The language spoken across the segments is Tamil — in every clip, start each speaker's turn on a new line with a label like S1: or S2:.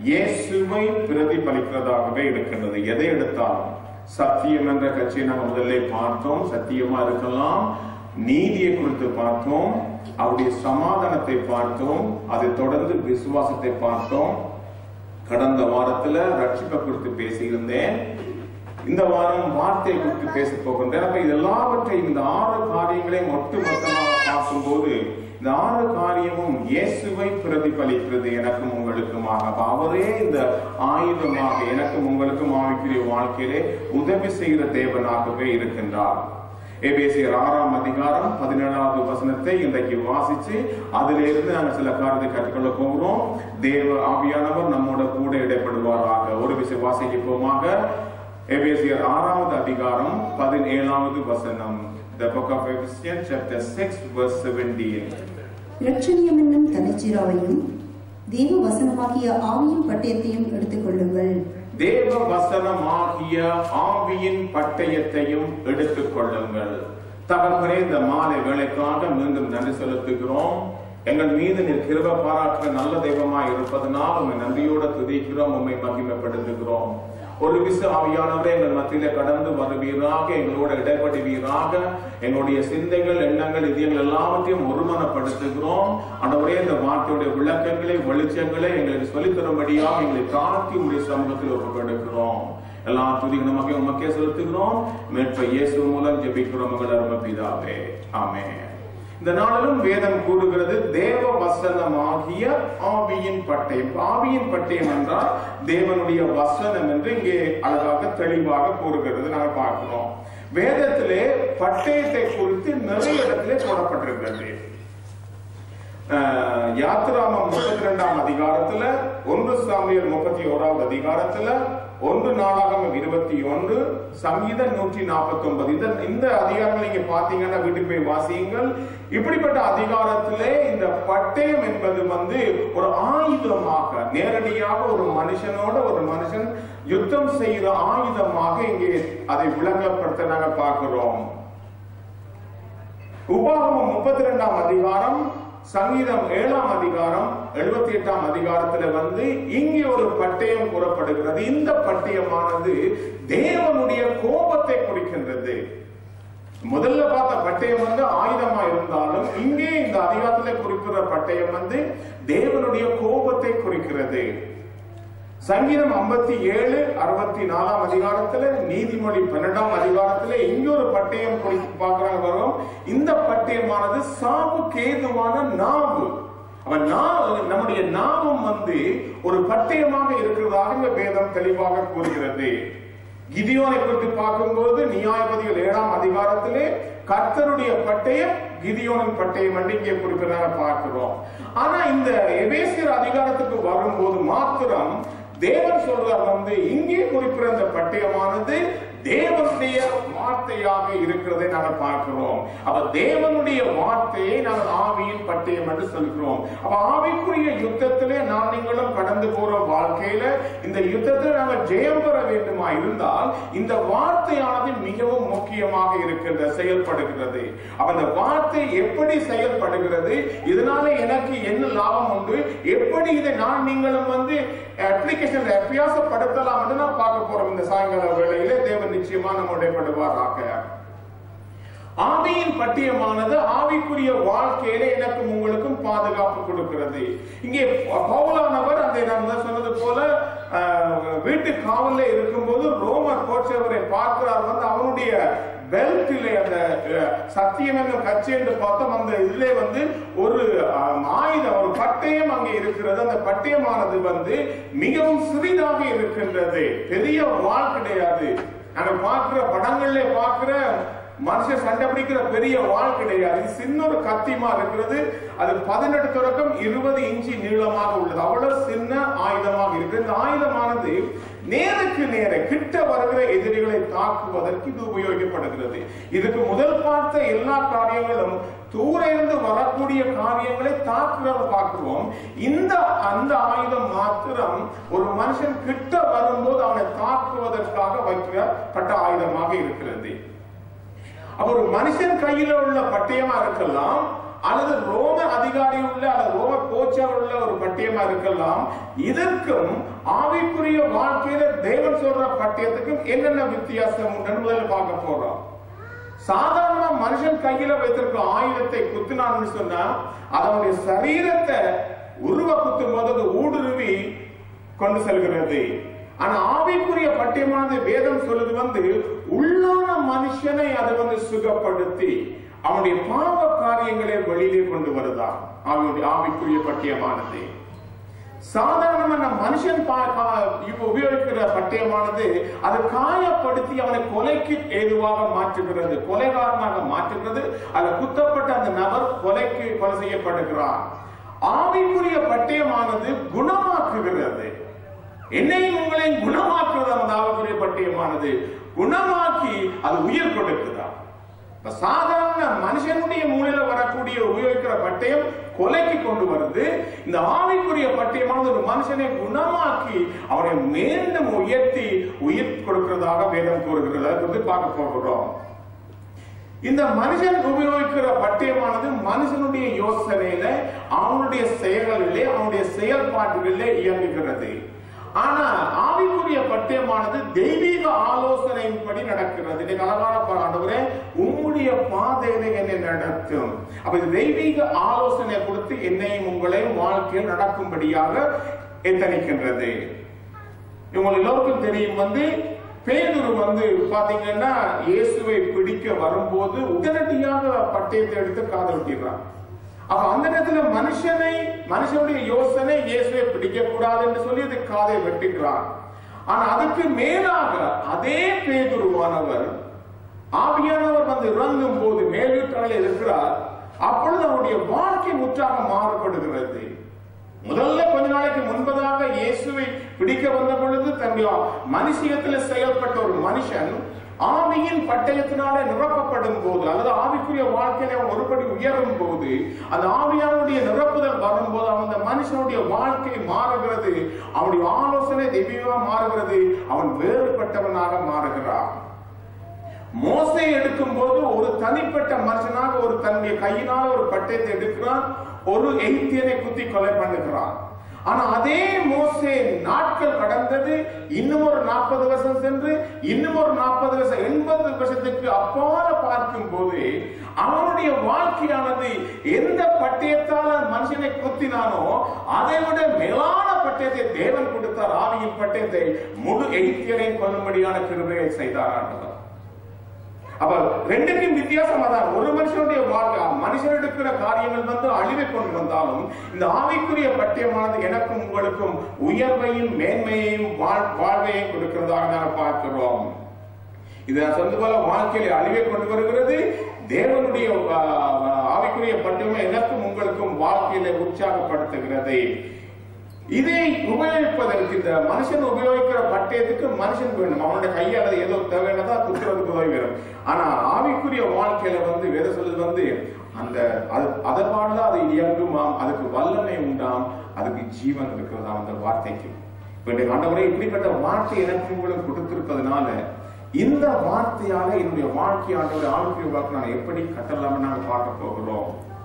S1: இயேசுவை பிரதிபலிக்கிறதாகவே இருக்கின்றது எதை எடுத்தாலும் சத்தியம் என்ற கட்சியை நாங்கள் முதல்ல பார்த்தோம் சத்தியமா இருக்கலாம் நீதியை குறித்து பார்த்தோம் அவருடைய சமாதானத்தை பார்த்தோம் அதை தொடர்ந்து விசுவாசத்தை பார்த்தோம் கடந்த வாரத்துல ரட்சிப்பை குறித்து பேசியிருந்தேன் இந்த வாரம் வார்த்தையை குறித்து பேச போகின்றேன் அப்ப இது எல்லாவற்றையும் இந்த ஆறு காரியங்களையும் ஒட்டுமொத்தமாக பார்க்கும்போது இந்த ஆறு காரியமும் இயேசுவை பிரதிபலிக்கிறது எனக்கும் உங்களுக்குமாக அப்ப அவரே இந்த ஆயுதமாக எனக்கும் உங்களுக்கும் ஆவிக்குரிய வாழ்க்கையிலே உதவி செய்கிற தேவனாகவே இருக்கின்றார் எபேசியர் ஆறாம் அதிகாரம் பதினேழாவது வசனத்தை இன்றைக்கு வாசிச்சு அதிலிருந்து நாங்கள் சில காரியத்தை கற்றுக்கொள்ள போகிறோம் தேவ ஆவியானவர் நம்மோட கூட இடைப்படுவாராக ஒரு விஷயம் வாசிப்போமாக எபேசியர் ஆறாவது அதிகாரம் பதினேழாவது வசனம் The book of Ephesians chapter 6 verse 17
S2: இரட்சணியம் என்னும் தலைச்சீராவையும் தேவ வசனமாகிய ஆவியின் பட்டயத்தையும் எடுத்துக்கொள்ளுங்கள்
S1: தேவ வசனமாகிய ஆவியின் பட்டயத்தையும் எடுத்துக் கொள்ளுங்கள் தகப்பனே இந்த மாலை வேலைக்காக மீண்டும் நன்றி செலுத்துகிறோம் எங்கள் மீது நீர் கிருப பாராட்டுற நல்ல தெய்வமாய் இருப்பதனால் உண்மை நன்றியோட துதிக்கிறோம் உண்மை மகிமைப்படுத்துகிறோம் ஒரு விசு ஆவியானவரே எங்கள் மத்தியில கடந்து வருவீராக எங்களோட இடைப்படுவீராக எங்களுடைய சிந்தைகள் எண்ணங்கள் இதயங்கள் எல்லாவற்றையும் ஒருமனப்படுத்துகிறோம் ஆண்டவரே இந்த வார்த்தையுடைய விளக்கங்களை வெளிச்சங்களை எங்களுக்கு சொல்லித் தரும்படியாக எங்களை தாழ்த்தி உடைய சமூகத்தில் ஒப்புக்கொடுக்கிறோம் எல்லா துதிகளும் நமக்கு உமக்கே செலுத்துகிறோம் மேற்ப இயேசு மூலம் ஜெபிக்கிறோம் எங்கள் அருமை பிதாவே ஆமென் இந்த நாளிலும் வேதம் கூறுகிறது தேவ வசனமாகிய ஆவியின் பட்டயம் ஆவியின் பட்டயம் என்றால் தேவனுடைய வசனம் என்று இங்கே அழகாக தெளிவாக கூறுகிறது நாங்கள் பார்க்கிறோம் வேதத்திலே பட்டயத்தை குறித்து நிறைய இடத்திலே போடப்பட்டிருக்கிறது அஹ், யாத்திராமம் முப்பத்தி ரெண்டாம் அதிகாரத்துல ஒன்று சாமியல் முப்பத்தி ஓராவது அதிகாரத்துல ஒன்று நாளாகமம் இருபத்தி ஒன்று சங்கீதம் நூற்றி நாற்பத்தி ஒன்பது இந்த இந்த அதிகாரங்கள் நீங்க பாத்தீங்கன்னா வீட்டுக்கு போய் வாசியுங்கள் இப்படிப்பட்ட அதிகாரத்திலே இந்த பட்டயம் என்பது வந்து ஒரு ஆயுதமாக நேரடியாக ஒரு மனுஷனோட ஒரு மனுஷன் யுத்தம் செய்கிற ஆயுதமாக இங்கே அதை விளங்கப்படுத்த நாங்க பார்க்கிறோம் உபாகமம் முப்பத்தி ரெண்டாம் அதிகாரம் சங்கீதம் ஏழாம் அதிகாரம் எழுபத்தி எட்டாம் அதிகாரத்துல வந்து இங்கே ஒரு பட்டயம் கூறப்படுகிறது இந்த பட்டயமானது தேவனுடைய கோபத்தை குறிக்கின்றது முதல்ல பார்த்த பட்டயம் வந்து ஆயுதமா இருந்தாலும் இங்கே இந்த அதிகாரத்துல குறிக்கிற பட்டயம் வந்து தேவனுடைய கோபத்தை குறிக்கிறது சங்கீதம் ஐம்பத்தி ஏழு அறுபத்தி நாலாம் அதிகாரத்துல நீதிமொழி பன்னெண்டாம் அதிகாரத்துல இங்க ஒரு பட்டயம் குறித்து பார்க்கறாங்க வரும் இந்த பட்டயமானது சாவு கேதுவான நாவு அவன் நாவு நம்முடைய நாவும் வந்து ஒரு பட்டயமாக இருக்கிறதாக இங்க வேதம் தெளிவாக கூறுகிறது கிதியோனை குறித்து பார்க்கும்போது நியாயபதிகள் ஏழாம் அதிகாரத்திலே கர்த்தருடைய பட்டயம் கிதியோனின் பட்டயம் என்று இங்கே குறிப்பிடுறாங்க பார்க்கிறோம் ஆனா இந்த எபேசியர் அதிகாரத்துக்கு வரும்போது மாத்திரம் தேவன் சொல்றார் வந்து இங்கே குறிப்பிட இந்த பட்டயமானது தேவனுடைய வார்த்தையாக இருக்கிறதை நாங்கள் பார்க்கிறோம் அப்ப தேவனுடைய வார்த்தையை நாங்கள் ஆவியின் பட்டயம் என்று சொல்கிறோம் அப்ப ஆவிக்குரிய யுத்தத்திலே நான் நீங்களும் கடந்து போற வாழ்க்கையில இந்த யுத்தத்தில் நாங்கள் ஜெயம் பெற வேண்டுமா இருந்தால் இந்த வார்த்தையானது மிகவும் முக்கியமாக இருக்கின்ற செயல்படுகிறது அப்ப இந்த வார்த்தை எப்படி செயல்படுகிறது இதனால எனக்கு என்ன லாபம் உண்டு எப்படி இதை நான் நீங்களும் வந்து அப்ளிகேஷன் அபியாசப்படுத்தலாம் என்று நான் பார்க்க போறோம் இந்த சாயங்கால வேளையில தேவன் நிச்சயமா நம்முடைய படுவாராக ஆவியின் பட்டியமானது ஆவிக்குரிய வாழ்க்கையில எனக்கும் உங்களுக்கும் பாதுகாப்பு கொடுக்கிறது இங்கே பவுலானவர் அந்த நான் முதல்ல சொன்னது போல அஹ், வீட்டு காவல்ல இருக்கும்போது ரோமர் கோட்சவரை பார்க்கிறார் வந்து அவனுடைய பெல்ட்டிலே அந்த அஹ், சத்தியம் என்னும் கட்சி என்று பார்த்தோம் அந்த இதிலே வந்து ஒரு அஹ், ஆயுதம் ஒரு பட்டயம் அங்கே இருக்கிறது அந்த பட்டயமானது வந்து மிகவும் சிறிதாக இருக்கின்றது பெரிய வாள் கிடையாது நாங்க பார்க்கிற படங்கள்ல பார்க்கிற மனுஷன் சண்டை பிடிக்கிற பெரிய வாள் கிடையாது இது சின்ன ஒரு கத்திமா இருக்கிறது அது பதினெட்டு தொடக்கம் இருபது இன்ச்சு நீளமாக உள்ளது அவ்வளவு சின்ன ஆயுதமாக இருக்கு இந்த ஆயுதமானது நேருக்கு நேர கிட்ட வருகிற எதிரிகளை தாக்குவதற்கு இது உபயோகிக்கப்படுகிறது இதுக்கு முதல் பார்த்த எல்லா காரியங்களும் தூர இருந்து வரக்கூடிய காரியங்களை தாக்குறத பார்க்கிறோம் இந்த அந்த ஆயுதம் மாத்திரம் ஒரு மனுஷன் கிட்ட வரும்போது அவனை தாக்குவதற்காக வைக்கப்பட்ட ஆயுதமாக இருக்கிறது அப்ப ஒரு மனுஷன் கையில உள்ள பட்டயமா இருக்கலாம் அல்லது ரோம அதிகாரி உள்ள அல்லது ரோம கோச்சர் உள்ள ஒரு பட்டியமா இருக்கலாம் இதற்கும் ஆவிக்குரிய வாழ்க்கையில தேவன் சொல்ற பட்டியத்துக்கும் என்னென்ன வித்தியாசம் உண்டுன்னு முதல்ல பார்க்க போறோம் சாதாரண மனுஷன் கையில வைத்திருக்க ஆயுதத்தை குத்தினான்னு சொன்னா அதனுடைய சரீரத்தை உருவ குத்தும் போது அது ஊடுருவி கொண்டு செல்கிறது ஆனா ஆவிக்குரிய பட்டியமானது வேதம் சொல்லுது வந்து உள்ளான மனுஷனை அது வந்து சுகப்படுத்தி அவனுடைய பாவ காரியங்களை வெளியிலே கொண்டு வருதான் ஆவியுடைய ஆவிக்குரிய பட்டியமானது சாதாரணமான மனுஷன் பா- கா- இப்ப உபயோகிக்கிற பட்டயமானது அது காயப்படுத்தி அவனை கொலைக்கு ஏதுவாக மாற்றுகிறது கொலைகாரனாக மாற்றுகிறது அல்ல குத்தப்பட்ட அந்த நபர் கொலைக்கு கொலை செய்யப்படுகிறார் ஆவிக்குரிய பட்டயமானது குணமாக்குகிறது என்னையும் உங்களையும் குணமாக்குறது அந்த ஆவிக்குரிய பட்டயமானது குணமாக்கி அது உயிர் கொடுக்குதா இப்ப சாதாரண மனுஷனுடைய மூலையில வரக்கூடிய உபயோகிக்கிற பட்டயம் கொலைக்கு கொண்டு வருது இந்த ஆவிக்குரிய பட்டயமானது ஒரு மனுஷனை குணமாக்கி அவனை மீண்டும் உயர்த்தி உயிர் கொடுக்கிறதாக வேதம் கூறுகிறது அதை குறித்து பார்க்க போகிறோம் இந்த மனுஷன் உபயோகிக்கிற பட்டயமானது மனுஷனுடைய யோசனையில அவனுடைய செயல்களிலே அவனுடைய செயல்பாட்டுகளிலே இயங்குகிறது ஆனா ஆவிக்குரிய பட்டயமானது தெய்வீக ஆலோசனையின்படி நடக்கிறது இன்னைக்கு அழகான ஆண்டவரே உம்முடைய பாதையில என்னை நடத்தும் அப்ப இது தெய்வீக ஆலோசனை கொடுத்து என்னையும் உங்களையும் வாழ்க்கையில் நடக்கும்படியாக எத்தனிக்கின்றது இவங்க எல்லோருக்கும் தெரியும் வந்து பேதுரு வந்து பாத்தீங்கன்னா இயேசுவை பிடிக்க வரும்போது உடனடியாக பட்டயத்தை எடுத்து காதல் விட்டிடுறான் அப்ப அந்த நேரத்துல மனுஷனை மனுஷனுடைய யோசனை இயேசுவை பிடிக்க கூடாது என்று சொல்லி அது காதை வெட்டுகிறான் ஆனா அதுக்கு மேலாக அதே பேதுருவானவர் ஆவியானவர் வந்து இறங்கும் போது மேலீட்டாளர் இருக்கிறார் அப்பொழுது அவருடைய வாழ்க்கை முற்றாக மாறப்படுகிறது முதல்ல கொஞ்ச நாளைக்கு முன்பதாக இயேசுவை பிடிக்க வந்த பொழுது தன்னுடைய மனுஷியத்தில் செயல்பட்ட ஒரு மனுஷன் ஆவியின் பட்டயத்தினாலே நிரப்பப்படும் போது அல்லது ஆவிக்குரிய வாழ்க்கையில அவன் ஒருபடி உயரும் போது அந்த ஆவியானுடைய நிரப்புதல் வரும்போது அவன் அந்த மனுஷனுடைய வாழ்க்கை மாறுகிறது அவனுடைய ஆலோசனை தெய்வீகமா மாறுகிறது அவன் வேறுபட்டவனாக மாறுகிறான் மோசை எடுக்கும் போது ஒரு தனிப்பட்ட மனுஷனாக ஒரு தன்னுடைய கையினால ஒரு பட்டயத்தை எடுக்கிறான் ஒரு எய்த்தியனை குத்தி கொலை பண்ணுகிறான் ஆனா அதே மோசே நாட்கள் கடந்தது இன்னும் ஒரு நாற்பது வருஷம் சென்று இன்னும் ஒரு நாற்பது வருஷம் எண்பது வருஷத்துக்கு அப்பால பார்க்கும் போது அவனுடைய வாழ்க்கையானது எந்த பட்டயத்தால மனுஷனை குத்தினானோ அதை விட மேலான பட்டயத்தை தேவன் கொடுத்தார் ஆவியின் பட்டயத்தை முழு எய்த்தியரையும் கொல்லும்படியான கிருபையை செய்தார் ஆண்டவர் அப்ப ரெண்டுக்கும் வித்தியாசம் அதான் ஒரு மனுஷனுடைய வாழ்க்கை மனுஷன் எடுக்கிற காரியங்கள் வந்து அழிவை கொண்டு வந்தாலும் இந்த ஆவிக்குரிய பட்டியமானது எனக்கும் உங்களுக்கும் உயர்வையும் மேன்மையையும் வாழ்- வாழ்வையும் கொடுக்கிறதாக நாங்கள் பார்க்கிறோம் இது நான் சொந்த போல வாழ்க்கையில அழிவை கொண்டு வருகிறது தேவனுடைய ஆ, ஆவிக்குரிய பட்டியமே எனக்கும் உங்களுக்கும் வாழ்க்கையில உற்சாகப்படுத்துகிறது இதை உபயோகிப்பதற்கு இந்த மனுஷன் உபயோகிக்கிற பட்டயத்துக்கு மனுஷன் வேணும் அவனுடைய கையால ஏதோ தேவையானதா குத்துறதுக்கு உதவி வேணும் ஆனா ஆவிக்குரிய வாழ்க்கையில வந்து வேத சொல்லுது வந்து அந்த அது அதை பாடல அது இயங்குமாம் அதுக்கு வல்லமை உண்டாம் அதுக்கு ஜீவன் இருக்கிறதா அந்த வார்த்தைக்கு இப்ப இன்றைக்கு ஆண்டவரே இப்படிப்பட்ட வார்த்தை எனக்கு உங்களுக்கு கொடுத்திருப்பதனால இந்த வார்த்தையால என்னுடைய வாழ்க்கை ஆண்டவரை ஆவிக்குரிய வாக்கு நான் எப்படி கட்டலாம்னு நாங்க பார்க்க போகிறோம்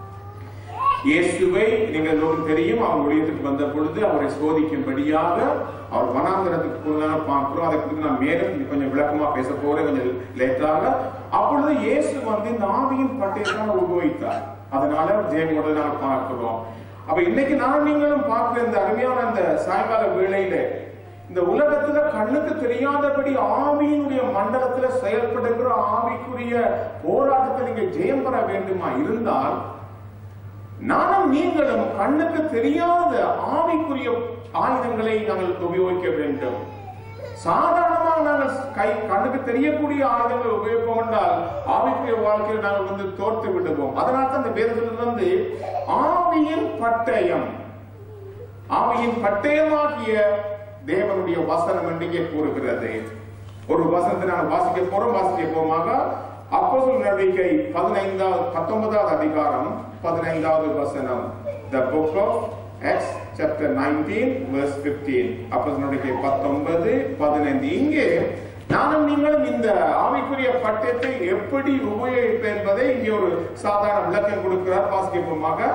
S1: இயேசுவை நீங்கள் எல்லோரும் தெரியும் அவர் ஊழியத்துக்கு வந்த பொழுது அவரை சோதிக்கும்படியாக அவர் வனாந்திரத்துக்குள்ளாக பார்க்கிறோம் அதை குறித்து நான் மேலும் கொஞ்சம் விளக்கமா பேச போறேன் கொஞ்சம் லேட்டாக அப்பொழுது இயேசு வந்து இந்த ஆவியின் பட்டயத்தால் உபயோகித்தார் அதனால ஜெயமோட நாங்கள் பார்க்கிறோம் அப்ப இன்னைக்கு நான் நீங்களும் பார்க்கிற இந்த அருமையான அந்த சாயங்கால வேளையில இந்த உலகத்துல கண்ணுக்கு தெரியாதபடி ஆவியினுடைய மண்டலத்துல செயல்படுகிற ஆவிக்குரிய போராட்டத்தை நீங்க ஜெயம் பெற வேண்டுமா இருந்தால் நானும் நீங்களும் கண்ணுக்கு தெரியாத ஆவிக்குரிய ஆயுதங்களை நாங்கள் உபயோகிக்க வேண்டும் சாதாரணமாக நாங்கள் கை கண்ணுக்கு தெரியக்கூடிய ஆயுதங்களை உபயோகிப்போம் என்றால் ஆவிக்குரிய வாழ்க்கையில் நாங்கள் வந்து தோற்று விடுவோம் அதனால தான் இந்த வேதத்தில் வந்து ஆவியின் பட்டயம் ஆவியின் பட்டயமாகிய தேவனுடைய வசனம் என்று இங்கே கூறுகிறது ஒரு வசனத்தை நான் வாசிக்க போறோம் வாசிக்க போமாக அப்போஸ்தலர் நடவடிக்கை பதினைந்தாவது பத்தொன்பதாவது அதிகாரம் பதினைந்தாவது வசனம் the book of Acts chapter nineteen verse 15 அப்போஸ்தலர் நடவடிக்கை பத்தொன்பது பதினைந்து இங்கே நானும் நீங்களும் இந்த ஆவிக்குரிய பட்டயத்தை எப்படி உபயோகிப்பது என்பதை இங்கே ஒரு சாதாரண விளக்கம் கொடுக்கிறார் வாசிக்கப்போமாக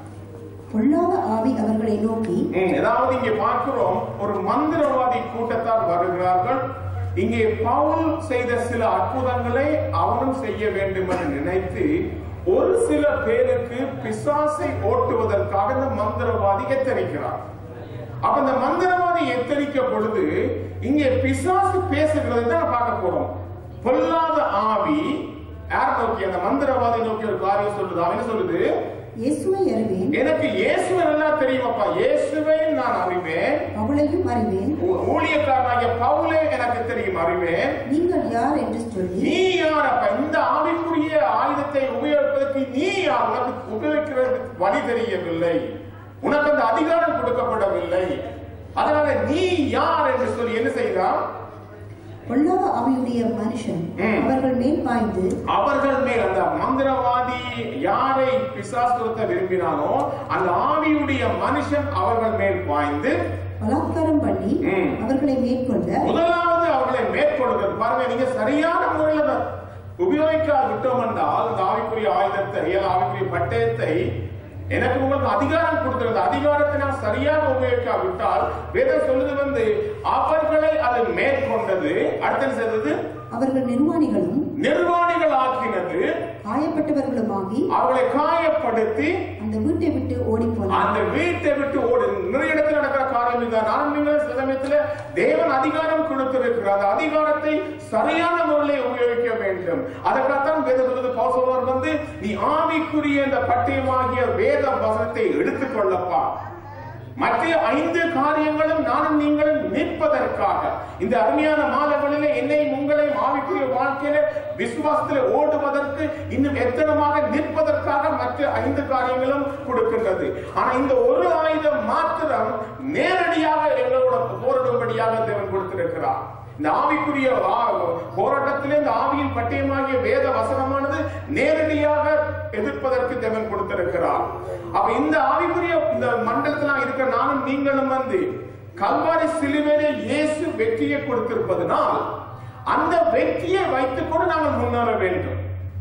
S2: பொல்லாத ஆவி அவர்களை நோக்கி
S1: ம், அதாவது இங்கே பார்க்கிறோம் ஒரு மந்திரவாதி கூட்டத்தார் வருகிறார்கள் இங்கே பவுல் செய்த சில அற்புதங்களை அவனும் செய்ய வேண்டும் என்று நினைத்து ஒரு சில பேருக்கு பிசாசை ஓட்டுவதற்காக இந்த மந்திரவாதி எத்தரிக்கிறார் அப்ப இந்த மந்திரவாதி எத்தரிக்க பொழுது இங்கே பிசாசு பேசுகிறதை தான் பார்க்க போறோம் பொல்லாத ஆவி யார் நோக்கி அந்த மந்திரவாதி நோக்கி ஒரு காரியம் சொல்லுது அவன் என்ன சொல்லுது
S2: இயேசுவை அறிவேன்
S1: எனக்கு இயேசுவை நல்லா தெரியுமப்பா இயேசுவை நான் அறிவேன்
S2: அவளையும் அறிவேன்
S1: ஊ- ஊழியக்காரனாகிய பவுலே எனக்கு தெரியும் அறிவேன்
S2: நீங்கள் யார் என்று சொல்லி
S1: நீ யார் அப்ப இந்த ஆவிக்குரிய ஆயுதத்தை உபயோகிப்பதற்கு நீ யார் உனக்கு உபயோகிக்கிறதுக்கு வழி தெரியவில்லை உனக்கு அந்த அதிகாரம் கொடுக்கப்படவில்லை அதனால நீ யார் என்று சொல்லி என்ன செய்கிறான்
S2: பொல்லாத ஆவியுடைய மனுஷன்
S1: ம்.
S2: அவர்கள் மேல் பாய்ந்து
S1: அவர்கள் மேல் அந்த மந்திரவாதி யாரை பிசாசுரத்த விரும்பினானோ அந்த ஆவியுடைய மனுஷன் அவர்கள் மேல் பாய்ந்து
S2: பலாத்காரம் பண்ணி
S1: ம்.
S2: அவர்களை மேற்கொள்ள
S1: முதலாவது அவர்களை மேற்கொள்கிறது பாருங்க நீங்க சரியான முறையில் அதை உபயோகிக்காவிட்டோம் என்றால் இந்த ஆவிக்குரிய ஆயுதத்தை அல்லது ஆவிக்குரிய பட்டயத்தை எனக்கு உங்களுக்கு அதிகாரம் கொடுக்கிறது அதிகாரத்தை நான் சரியாக உபயோகிக்காவிட்டால் வேதம் சொல்லுது வந்து அவர்களை அது மேற்கொண்டது அடுத்து என்ன செய்தது
S2: அவர்கள் நிர்வாணிகளும்
S1: நிர்வாணிகள் ஆக்கினது
S2: காயப்பட்டவர்களுமாகி
S1: அவர்களை காயப்படுத்தி
S2: அந்த வீட்டை விட்டு ஓடி
S1: அந்த
S2: போனார்
S1: வீட்டை விட்டு ஓடு நிறைய இடத்துல நடக்கிற காரியம் இதுதான் நான் நீங்கள் சில சமயத்துல தேவன் அதிகாரம் கொடுத்திருக்கிறார் அந்த அதிகாரத்தை சரியான முறையில் உபயோகிக்க வேண்டும் அதற்காகத்தான் வேத சொல்லுது பவுசோவர் வந்து நீ ஆவிக்குரிய இந்த பட்டயமாகிய வேத வசனத்தை எடுத்துக்கொள்ளப்பா மற்ற ஐந்து காரியங்களும் நானும் நீங்களும் நிற்பதற்காக இந்த அருமையான மாதங்களிலே என்னையும் உங்களையும் ஆவிக்குரிய வாழ்க்கையில விசுவாசத்திலே ஓடுவதற்கு இன்னும் எத்தனமாக நிற்பதற்காக மற்ற ஐந்து காரியங்களும் கொடுக்கின்றது ஆனா இந்த ஒரு ஆயுதம் மாத்திரம் நேரடியாக எங்களோட போரிடும்படியாக தேவன் கொடுத்திருக்கிறார் இந்த ஆவிக்குரிய ஆ- போராட்டத்திலே இந்த ஆவியின் பட்டயமாகிய வேத வசனமானது நேரடியாக எதிர்ப்பதற்கு தேவன் கொடுத்திருக்கிறார் அப்ப இந்த ஆவிக்குரிய இந்த மண்டலத்தில் இருக்கிற நானும் நீங்களும் வந்து கல்வாரி சிலுவையிலே இயேசு வெற்றியை கொடுத்திருப்பதனால் அந்த வெற்றியை வைத்துக் கொண்டு நாங்கள் முன்னேற வேண்டும்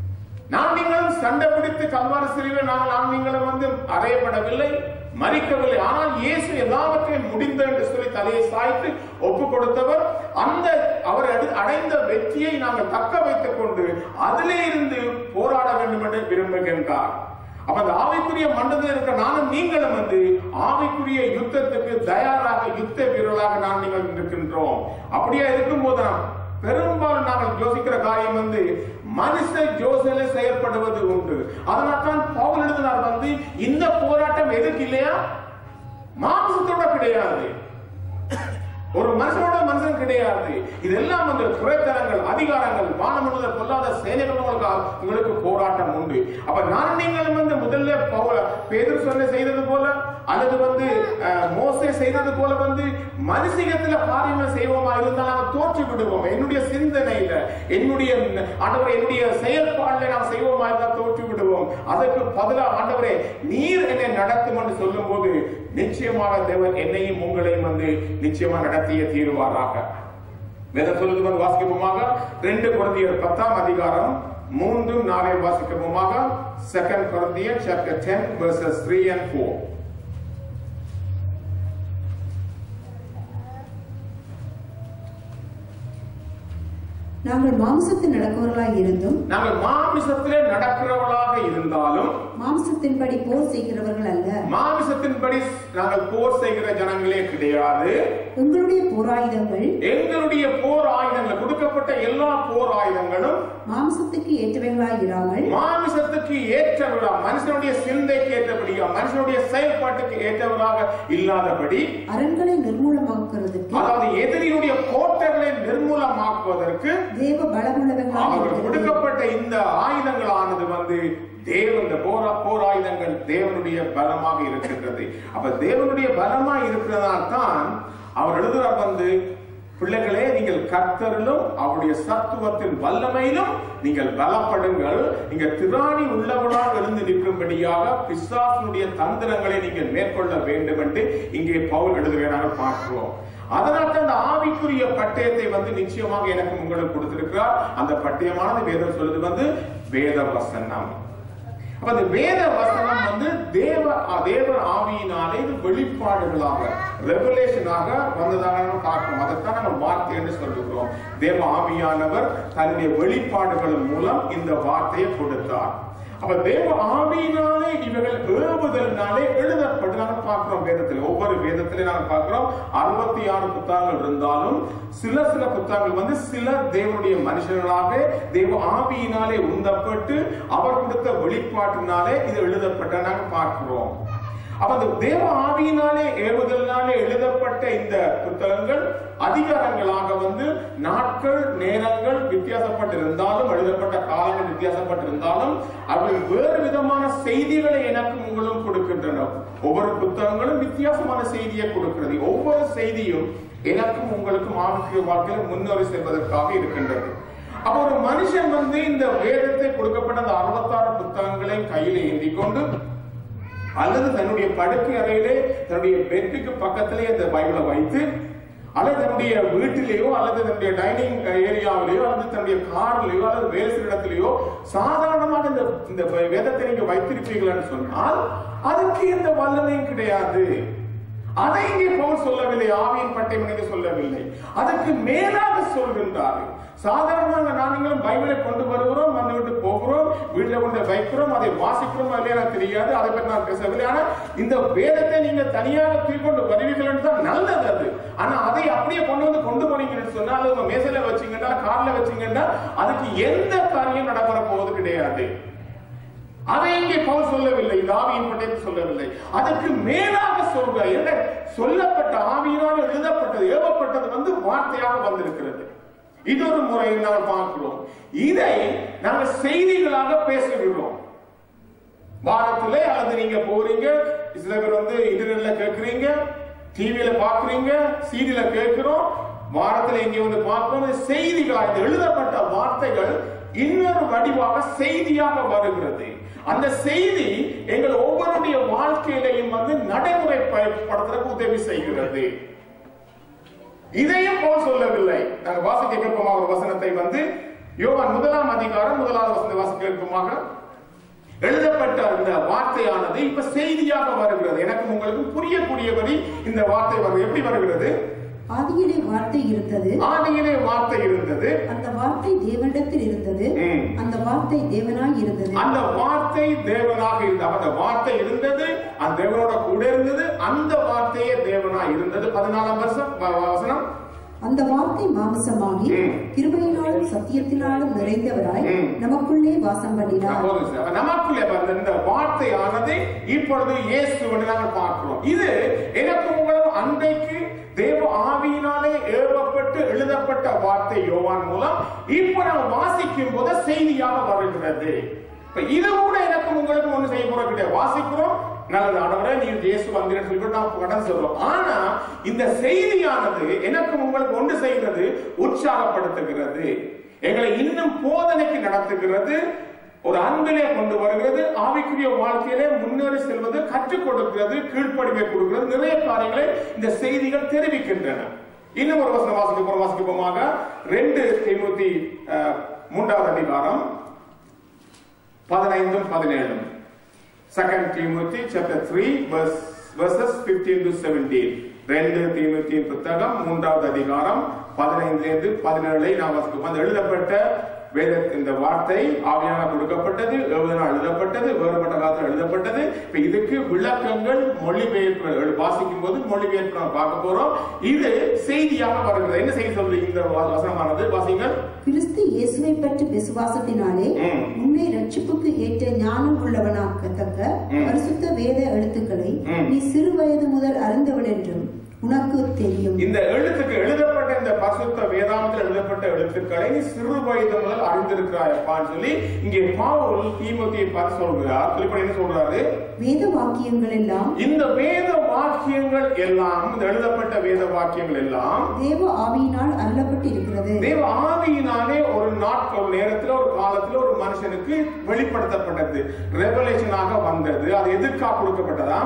S1: நான் நீங்களும் சண்டை பிடித்து கல்வாரி சிலுவை நாங்கள் நான் நீங்களும் வந்து அறையப்படவில்லை மறிக்கவில்லை ஆனால் இயேசு எல்லாவற்றையும் முடிந்த என்று சொல்லி தலையை சாய்த்து ஒப்பு கொடுத்தவர் அந்த அவர் அடு- அடைந்த வெற்றியை நாங்கள் தக்க வைத்துக் கொண்டு அதிலே இருந்து போராட வேண்டும் என்று விரும்புகின்றார் அப்ப அந்த ஆவிக்குரிய மண்டலத்தில் இருக்கிற நானும் நீங்களும் வந்து ஆவிக்குரிய யுத்தத்துக்கு தயாராக யுத்த வீரர்களாக நான் நீங்கள் இருக்கின்றோம் அப்படியே இருக்கும்போது நாம் பெரும்பாலும் நாங்கள் யோசிக்கிற காரியம் வந்து மனுஷ ஜோசல செயல்படுவது உண்டு அதனால் தான் பவுல் எழுதினார் வந்து இந்த போராட்டம் எதுக்கு இல்லையா மாம்சத்தோட கிடையாது ஒரு மனுஷனோட மனுஷன் கிடையாது இதெல்லாம் வந்து குறைத்தனங்கள் அதிகாரங்கள் வானம் முழுவதும் பொல்லாத சேனைகள் உங்களுக்கு உங்களுக்கு போராட்டம் உண்டு அப்ப நான் நீங்களும் வந்து முதல்ல பவுல பேதர் சொன்ன செய்தது போல அல்லது வந்து அஹ், மோசே செய்தது போல வந்து மனுஷிகத்துல காரியங்கள் செய்வோமா இருந்தால் நாங்கள் தோற்று விடுவோம் என்னுடைய சிந்தனையில என்னுடைய ஆண்டவரை என்னுடைய செயல்பாடுல நாம் செய்வோமா இருந்தால் தோற்று விடுவோம் அதற்கு பதிலா ஆண்டவரே நீர் என்னை நடத்தும் என்று சொல்லும் போது நிச்சயமாக தேவன் என்னையும் உங்களையும் வந்து நிச்சயமா நடத்திய தீர்வாராக வேத சொல்லுது வந்து வாசிக்கப்போமாக ரெண்டு குழந்தையர் பத்தாம் அதிகாரம் மூன்றும் நாளை வாசிக்கப்போமாக செகண்ட் குழந்தையர் chapter ten verses three and four
S2: நாங்கள் மாம்சத்தில் நடக்கிறவர்களாய் இருந்தும்
S1: நாங்கள் மாமிசத்திலே நடக்கிறவர்களாக இருந்தாலும்
S2: மாம்சத்தின்படி போர் செய்கிறவர்கள் அல்ல
S1: மாமிசத்தின்படி நாங்கள் போர் செய்கிற ஜனங்களே கிடையாது
S2: உங்களுடைய போராயுதங்கள்
S1: எங்களுடைய போர் ஆயுதங்கள் கொடுக்கப்பட்ட எல்லா போர் ஆயுதங்களும்
S2: மாம்சத்துக்கு ஏற்றவைகளாய் இராமல்
S1: மாமிசத்துக்கு ஏற்றவரா மனுஷனுடைய சிந்தைக்கு ஏற்றபடியா மனுஷனுடைய செயல்பாட்டுக்கு ஏற்றவராக இல்லாதபடி
S2: அரண்களை நிர்மூலமாக்குறதுக்கு
S1: அதாவது எதிரியுடைய கோட்டைகளை நிர்மூலமாக்குவதற்கு
S2: தேவ பலமுள்ளவைகளாய்
S1: அவர்கள்
S2: இருக்கிறது.
S1: கொடுக்கப்பட்ட இந்த ஆயுதங்களானது வந்து தேவன் இந்த போரா போர் ஆயுதங்கள் தேவனுடைய பலமாக இருக்கின்றது அப்ப தேவனுடைய பலமா இருக்கிறதால் தான் அவர் எழுதுறார் வந்து பிள்ளைகளே நீங்கள் கர்த்தரிலும் அவருடைய சத்துவத்தின் வல்லமையிலும் நீங்கள் பலப்படுங்கள் நீங்க திராணி உள்ளவனாக எழுந்து நிற்கும்படியாக பிசாசனுடைய தந்திரங்களை நீங்கள் மேற்கொள்ள வேண்டும் என்று இங்கே பவுல் எழுதுகிறார்கள் பார்க்கிறோம் அதனால தான் அந்த ஆவிக்குரிய பட்டயத்தை வந்து நிச்சயமாக எனக்கு உங்களுக்கு கொடுத்திருக்கிறார் அந்த பட்டயமானது வேதம் சொல்றது வந்து வேத வசனம் அப்ப அந்த வேத வசனம் வந்து தேவ தேவ ஆவியினாலே இது வெளிப்பாடுகளாக ரெவலேஷனாக வந்ததாக நம்ம பார்க்கிறோம் அதைத்தான் நம்ம வார்த்தை என்று சொல்லுகிறோம் தேவ ஆவியானவர் தன்னுடைய வெளிப்பாடுகள் மூலம் இந்த வார்த்தையை கொடுத்தார் அப்ப தேவ ஆவியினாலே இவர்கள் ஏவுதலினாலே எழுதப்பட்டு நாங்க பார்க்கிறோம் வேதத்தில் ஒவ்வொரு வேதத்திலே நாங்க பார்க்கிறோம் அறுபத்தி ஆறு புத்தகங்கள் இருந்தாலும் சில சில புத்தகங்கள் வந்து சில தேவனுடைய மனுஷர்களாக தேவ ஆவியினாலே உந்தப்பட்டு அவர் கொடுத்த வெளிப்பாட்டினாலே இது எழுதப்பட்ட நாங்க பார்க்கிறோம் அப்ப அந்த தேவ ஆவியினாலே ஏவுதலினாலே எழுதப்பட்ட இந்த புத்தகங்கள் அதிகாரங்களாக வந்து நாட்கள் நேரங்கள் வித்தியாசப்பட்டிருந்தாலும் எழுதப்பட்ட காலங்கள் வித்தியாசப்பட்டிருந்தாலும் அவை வேறு விதமான செய்திகளை எனக்கும் உங்களும் கொடுக்கின்றன ஒவ்வொரு புத்தகங்களும் வித்தியாசமான செய்தியை கொடுக்கிறது ஒவ்வொரு செய்தியும் எனக்கும் உங்களுக்கும் ஆவிக்குரிய வாழ்க்கையில் முன்னேறி செல்வதற்காக இருக்கின்றது அப்ப ஒரு மனுஷன் வந்து இந்த வேதத்தை கொடுக்கப்பட்ட அந்த அறுபத்தாறு புத்தகங்களை கையில ஏந்தி கொண்டு அல்லது தன்னுடைய படுக்கை அறையிலே தன்னுடைய பெட்டுக்கு பக்கத்திலே அந்த பைபிளை வைத்து அல்லது தன்னுடைய வீட்டிலேயோ அல்லது தன்னுடைய டைனிங் ஏரியாவிலேயோ அல்லது தன்னுடைய கார்லயோ அல்லது வேலை செய்கிற இடத்திலேயோ சாதாரணமாக இந்த இந்த வேதத்தை நீங்க வைத்திருப்பீர்கள்னு சொன்னால் அதுக்கு எந்த வல்லமையும் கிடையாது அதை இங்கே பவுல் சொல்லவில்லை ஆவியின் பட்டயம் என்று சொல்லவில்லை அதுக்கு மேலாக சொல்கின்றார் சாதாரணமாக நாங்களும் பைபிளை கொண்டு வருகிறோம் வந்து விட்டு போகிறோம் வீட்டுல கொண்டு வைக்கிறோம் அதை வாசிக்கிறோம் இல்லையா எனக்கு தெரியாது அதை பற்றி நான் பேசவில்லை ஆனா இந்த வேதத்தை நீங்க தனியாக தூக்கொண்டு வருவீர்கள் தான் நல்லது அது ஆனா அதை அப்படியே கொண்டு வந்து கொண்டு போனீங்கன்னு சொன்னா அது உங்க மேசையில வச்சீங்கன்னா கார்ல வச்சீங்கன்னா அதுக்கு எந்த காரியம் நடக்கிற போவது கிடையாது அதை இங்கே பவுல் சொல்லவில்லை இந்த ஆவியின் பட்டயத்தை சொல்லவில்லை அதற்கு மேலாக சொல்ற என்ன சொல்லப்பட்ட ஆவியினால் எழுதப்பட்டது ஏவப்பட்டது வந்து வார்த்தையாக வந்திருக்கிறது இது ஒரு முறை நாம் பார்க்கிறோம் இதை நாங்கள் செய்திகளாக பேசுகிறோம் வாரத்திலே அல்லது நீங்க போறீங்க சில பேர் வந்து இன்டர்நெட்ல கேட்கறீங்க டிவியில பாக்குறீங்க சீடியில கேட்கிறோம் வாரத்துல இங்க வந்து பார்க்கிறோம் செய்திகளா இந்த எழுதப்பட்ட வார்த்தைகள் இன்னொரு வடிவாக செய்தியாக வருகிறது அந்த செய்தி எங்கள் ஒவ்வொருடைய வாழ்க்கையிலையும் வந்து நடைமுறைப்படுத்துறதுக்கு உதவி செய்கிறது இதையும் போல் சொல்லவில்லை நாங்க வாசிக்க கேட்போமா ஒரு வசனத்தை வந்து யோவான் முதலாம் அதிகாரம் முதலாவது வசனத்தை வாசிக்க கேட்போமாக எழுதப்பட்ட அந்த வார்த்தையானது இப்ப செய்தியாக வருகிறது எனக்கு உங்களுக்கு புரியக்கூடியபடி இந்த வார்த்தை வருது எப்படி வருகிறது
S2: ஆதியிலே வார்த்தை இருந்தது
S1: ஆதியிலே வார்த்தை இருந்தது
S2: அந்த வார்த்தை தேவனிடத்தில் இருந்தது
S1: ம்.
S2: அந்த வார்த்தை தேவனாய் இருந்தது
S1: அந்த வார்த்தை தேவனாக இருந்தது அந்த வார்த்தை இருந்தது அந்த தேவனோட கூட இருந்தது அந்த வார்த்தையே தேவனாக இருந்தது பதினாலாம் வருஷம் வ- வசனம்
S2: அந்த வார்த்தை மாம்சமாகி
S1: ம்.
S2: கிருபையினாலும் சத்தியத்தினாலும் நிறைந்தவராய்
S1: ம்.
S2: நமக்குள்ளே வாசம் பண்ணினார்
S1: போதும் சார். அப்ப நமக்குள்ளே வந்த இந்த வார்த்தையானது இப்பொழுது இயேசு என்று நாங்கள் பார்க்கிறோம் இது எனக்கு உங்களும் அன்றைக்கு தேவ ஆவியினாலே ஏவப்பட்டு எழுதப்பட்ட வார்த்தை யோவான் மூலம் இப்ப நாம் வாசிக்கும் போது செய்தியாக வருகிறது இப்ப இது கூட எனக்கு உங்களுக்கு ஒண்ணு செய்ய போறது கிடையாது வாசிக்கிறோம் நல்லது ஆனவரே நீ இயேசு வந்தீங்கன்னு சொல்லிட்டு நாம் கடன் சொல்றோம் ஆனா இந்த செய்தியானது எனக்கு உங்களுக்கு ஒன்று செய்கிறது உற்சாகப்படுத்துகிறது எங்களை இன்னும் போதனைக்கு நடத்துகிறது ஒரு அன்பிலே கொண்டு வருகிறது ஆவிக்குரிய வாழ்க்கையிலே முன்னேறி செல்வது கற்றுக் கொடுக்கிறது கீழ்ப்படிவை கொடுக்கிறது நிறைய காரியங்களை இந்த செய்திகள் தெரிவிக்கின்றன இன்னும் ஒரு வசனம் வாசிக்க வாசிக்கப்போமாக ரெண்டு தீமுத்தி அஹ், மூன்றாவது அதிகாரம் பதினைந்தும் பதினேழும் second Timothy chapter three verses fifteen to seventeen ரெண்டு தீமுத்தியின் புத்தகம் மூன்றாவது அதிகாரம் பதினைந்திலிருந்து பதினேழை நாம் வாசிப்போம் அந்த எழுதப்பட்ட வேத இந்த வார்த்தை ஆவியான கொடுக்கப்பட்டது ஏவுதனால் எழுதப்பட்டது வேறுபட்ட காலத்தில் எழுதப்பட்டது இப்ப இதுக்கு விளக்கங்கள் மொழிபெயர்ப்பு எழு- வாசிக்கும் போது மொழிபெயர்ப்பு நாம் பார்க்க போறோம் இது செய்தியாக வருகிறது என்ன செய்தி சொல்லி இந்த வா- வசனமானது வாசிங்கள்
S2: கிறிஸ்து இயேசுவை பற்றி விசுவாசத்தினாலே
S1: ம்.
S2: உன்னை ரட்சிப்புக்கு ஏற்ற ஞானம் உள்ளவனாக்கத்தக்க
S1: ம்.
S2: பரிசுத்த வேத எழுத்துக்களை
S1: ம்.
S2: நீ சிறு வயது முதல் அறிந்தவன் என்றும் உனக்கு தெரியும்
S1: இந்த எழுத்துக்கு எழுதப்பட்ட இந்த பரிசுத்த வேதாந்தத்தில் எழுதப்பட்ட எழுத்துக்களை நீ சிறு வயது முதல் அறிந்திருக்கிறாயப்பான்னு சொல்லி இங்கே பாவுல் தீமோத்தியை பார்த்து சொல்கிறார் திருப்பி என்ன சொல்றாரு
S2: வேத வாக்கியங்கள் எல்லாம்
S1: இந்த வேத வாக்கியங்கள் எல்லாம் இந்த எழுதப்பட்ட வேத வாக்கியங்கள் எல்லாம்
S2: தேவ ஆவியினால் அருளப்பட்டு இருக்கிறது
S1: தேவ ஆவியினாலே ஒரு நாட்கள் ஒரு நேரத்துல ஒரு காலத்துல ஒரு மனுஷனுக்கு வெளிப்படுத்தப்பட்டது ரெவலேஷனாக வந்தது அது எதுக்காக கொடுக்கப்பட்டதாம்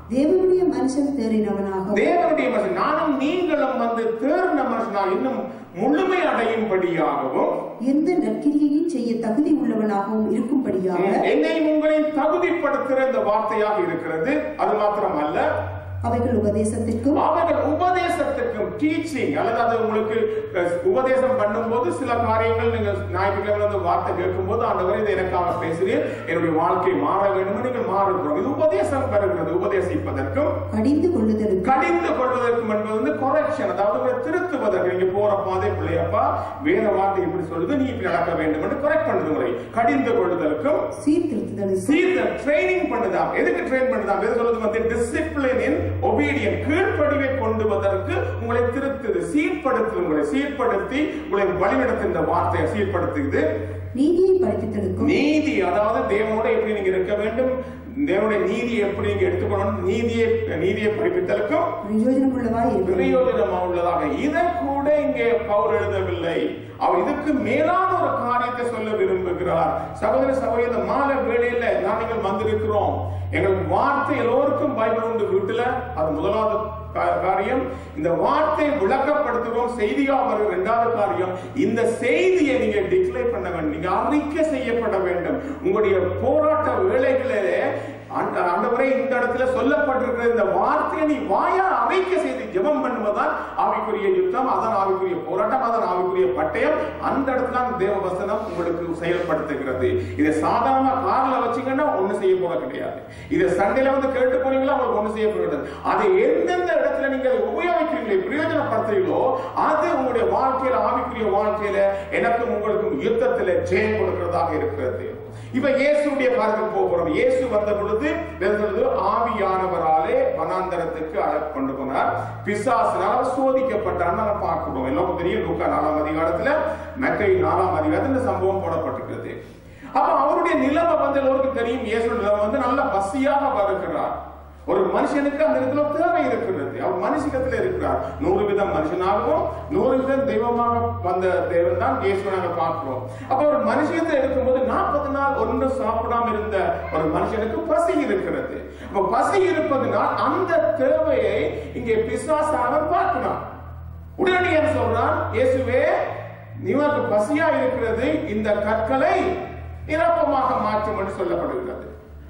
S2: தேவனுடைய மனுஷன் தேறினவனாகவும்
S1: தேவனுடைய மனுஷன் நானும் நீங்களும் வந்து தேர்ந்த மனுஷனா இன்னும் முழுமை அடையும்படியாகவும்
S2: எந்த நற்கிரியையும் செய்ய தகுதி உள்ளவனாகவும் இருக்கும்படியாக
S1: என்னையும் உங்களையும் தகுதிப்படுத்துகிற இந்த வார்த்தையாக இருக்கிறது அது மாத்திரம் அல்ல
S2: அவைகள் உபதேசத்திற்கும்
S1: அவர்கள் உபதேசத்துக்கும் டீச்சிங் அல்லது அது உங்களுக்கு அஹ், உபதேசம் பண்ணும்போது சில காரியங்கள் நீங்க ஞாயிற்றுக்கிழமை வந்து வார்த்தை கேட்கும்போது ஆண்டவரே இதை எனக்காக பேசுகிறீர் என்னுடைய வாழ்க்கை மாற வேண்டும் நீங்கள் மாறுகிறோம் இது உபதேசம் பெறுகிறது உபதேசிப்பதற்கும்
S2: கடிந்து கொள்ளுதலுக்கும்
S1: கடிந்து கொள்வதற்கும் என்பது வந்து கொரெக்ஷன் அதாவது உங்களை திருத்துவதற்கு நீங்க போற பாதை பிள்ளையப்பா வேற வார்த்தை இப்படி சொல்லுது நீ இப்படி நடக்க வேண்டும் என்று கரெக்ட் பண்ணுது முறை கடிந்து கொள்வதற்கும்
S2: சீர்திருத்துதலுக்கும்
S1: சீர்த ட்ரைனிங் பண்ணுதாம் எதுக்கு ட்ரெயின் பண்ணுதாம் எது சொல்றது வந்து டிசிப்ளின் இன் ஒபீடியன் கீழ்ப்படிவை கொண்டு வதற்கு உங்களை திருத்துது சீர்படுத்து உங்களை சீர்படுத்தி உங்களை வழிநடத்துகின்ற வார்த்தையை சீர்படுத்துது
S2: நீதியை படிப்பித்தலுக்கும்
S1: நீதி அதாவது தேவனோட எப்படி நீங்க இருக்க வேண்டும் தேவனுடைய நீதியை எப்படி நீங்க எடுத்துக்கணும் நீதியை நீதியை படிப்பித்தலுக்கும்
S2: பிரயோஜனமுள்ளவாய் இருக்கிறது
S1: பிரயோஜனமா உள்ளதாக இதை கூட இங்கே பவுல் எழுதவில்லை அவர் இதுக்கு மேலான ஒரு காரியத்தை சொல்ல விரும்புகிறார் சகோதர சகோதரி இந்த மாலை வேளையில நான் நீங்கள் வந்திருக்கிறோம் எங்களுக்கு வார்த்தை எல்லோருக்கும் பைபிள் உண்டு வீட்டுல அது முதலாவது கா- காரியம் இந்த வார்த்தை விளக்கப்படுத்துகிறோம் செய்தியா வரும் இரண்டாவது காரியம் இந்த செய்தியை நீங்க டிக்ளேர் பண்ண வேண்டும் நீங்க அறிக்கை செய்யப்பட வேண்டும் உங்களுடைய போராட்ட வேலைகளிலே ஆண்ட- ஆண்டவரே இந்த இடத்துல சொல்லப்பட்டிருக்கிற இந்த வார்த்தையை நீ வாயால் அறிக்கை செய்து ஜெபம் பண்ணுவதால் ஆவிக்குரிய யுத்தம் அதன் ஆவிக்குரிய போராட்டம் அதன் ஆவிக்குரிய பட்டயம் அந்த இடத்துல அந்த தேவ வசனம் உங்களுக்கு செயல்படுத்துகிறது இதை சாதாரண கார்ல வச்சீங்கன்னா ஒண்ணு செய்ய போற கிடையாது இதை சண்டையில வந்து கேட்டு போனீங்களா உங்களுக்கு ஒண்ணு செய்ய போகிறது அதை எந்தெந்த இடத்துல நீங்க அதை உபயோகிக்கிறீங்களோ பிரயோஜனப்படுத்துறீங்களோ அது உங்களுடைய வாழ்க்கையில ஆவிக்குரிய வாழ்க்கையில எனக்கும் உங்களுக்கும் யுத்தத்துல ஜெயம் கொடுக்கிறதாக இருக்கிறது இப்ப இயேசுடைய காரியத்துக்கு போக போறோம் இயேசு வந்த பொழுது வேதம் சொல்லுது, ஆவியானவராலே வனாந்தரத்துக்கு அழ கொண்டு போனார் பிசாசினால் சோதிக்கப்பட்டார் நம்ம பார்க்கிறோம் எல்லாருக்கும் தெரியும் லூக்கா நாலாம் அதிகாரத்துல மெக்கை நாலாம் அதிகாரத்துல இந்த சம்பவம் போடப்பட்டிருக்கிறது அப்ப அவருடைய நிலைமை வந்து எல்லோருக்கும் தெரியும் இயேசு நிலைமை வந்து நல்ல பசியாக வருகிறார் ஒரு மனுஷனுக்கு அந்த இடத்துல தேவை இருக்கிறது அவர் மனுஷிடத்துல இருக்கிறார் நூறு விதம் மனுஷனாகவும் நூறு விதம் தெய்வமாக வந்த தேவன் தான் இயேசுவை நாங்க பார்க்கிறோம் அப்ப ஒரு மனுஷத்துல இருக்கும்போது நாற்பது நாள் ஒன்றும் சாப்பிடாம இருந்த ஒரு மனுஷனுக்கு பசி இருக்கிறது அப்ப பசி இருப்பதனால் அந்த தேவையை இங்கே பிசாசானவர் பார்க்கிறான் உடனடியாக சொல்றான் இயேசுவே நீக்கு பசியா இருக்கிறது இந்த கற்களை நிரப்பமாக மாற்றும் என்று சொல்லப்படுகிறது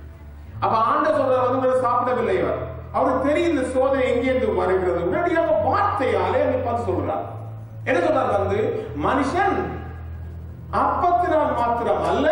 S1: அப்ப ஆண்ட சொல்ற வந்து இவரை சாப்பிடவில்லை அவர் அவருக்கு தெரியும் இந்த சோதனை எங்கேருந்து வருகிறது உடனடியாக வார்த்தையாலே அங்க பார்த்து சொல்றார் என்ன சொல்றார் வந்து மனுஷன் அப்பத்தினால் மாத்திரம் அல்ல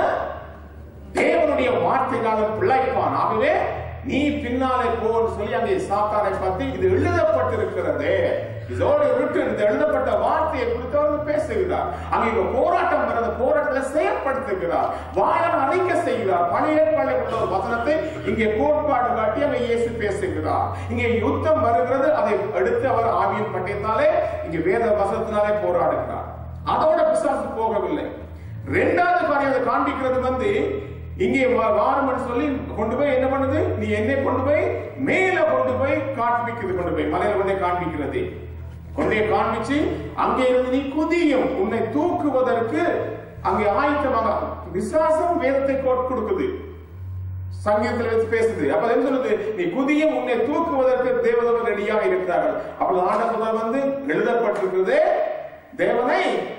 S1: தேவனுடைய வார்த்தைக்காக பிழைப்பான் ஆகவே நீ பின்னாலே போன்னு சொல்லி அங்கே சாத்தானை பார்த்து இது எழுதப்பட்டிருக்கிறதே இதோடு ரிட்டன் இந்த எழுதப்பட்ட வார்த்தையை குறித்து அவர் பேசுகிறார் அங்கே இங்க போராட்டம் வருது போராட்டத்தை செயற்படுத்துகிறார் வாயால் அறிக்கை செய்கிறார் பழைய ஏற்பாட்டில் உள்ள ஒரு வசனத்தை இங்கே கோட்பாடு காட்டி அங்கே இயேசு பேசுகிறார் இங்கே யுத்தம் வருகிறது அதை எடுத்து அவர் ஆவியின் பட்டயத்தாலே இங்கே வேத வசனத்தினாலே போராடுகிறார் அதோட பிசாசு போகவில்லை ரெண்டாவது காரியம் அதை காண்பிக்கிறது வந்து இங்கே வா- வாரும்னு சொல்லி கொண்டு போய் என்ன பண்ணுது நீ என்னை கொண்டு போய் மேல கொண்டு போய் காண்பிக்கிறது கொண்டு போய் மலையில கொண்டே காண்பிக்கிறது கொண்டே காண்பிச்சு அங்கே இருந்து நீ குதியும் உன்னை தூக்குவதற்கு அங்கே ஆயத்தமாக விசுவாசம் வேதத்தை கோட் கொடுக்குது சங்கீதத்தில் வச்சு பேசுது அப்ப என்ன சொல்லுது நீ குதியும் உன்னை தூக்குவதற்கு தேவதவர் ரெடியாக இருக்கிறார்கள் அப்பொழுது ஆண்ட சொல்றார் வந்து எழுதப்பட்டிருக்கிறது தேவனை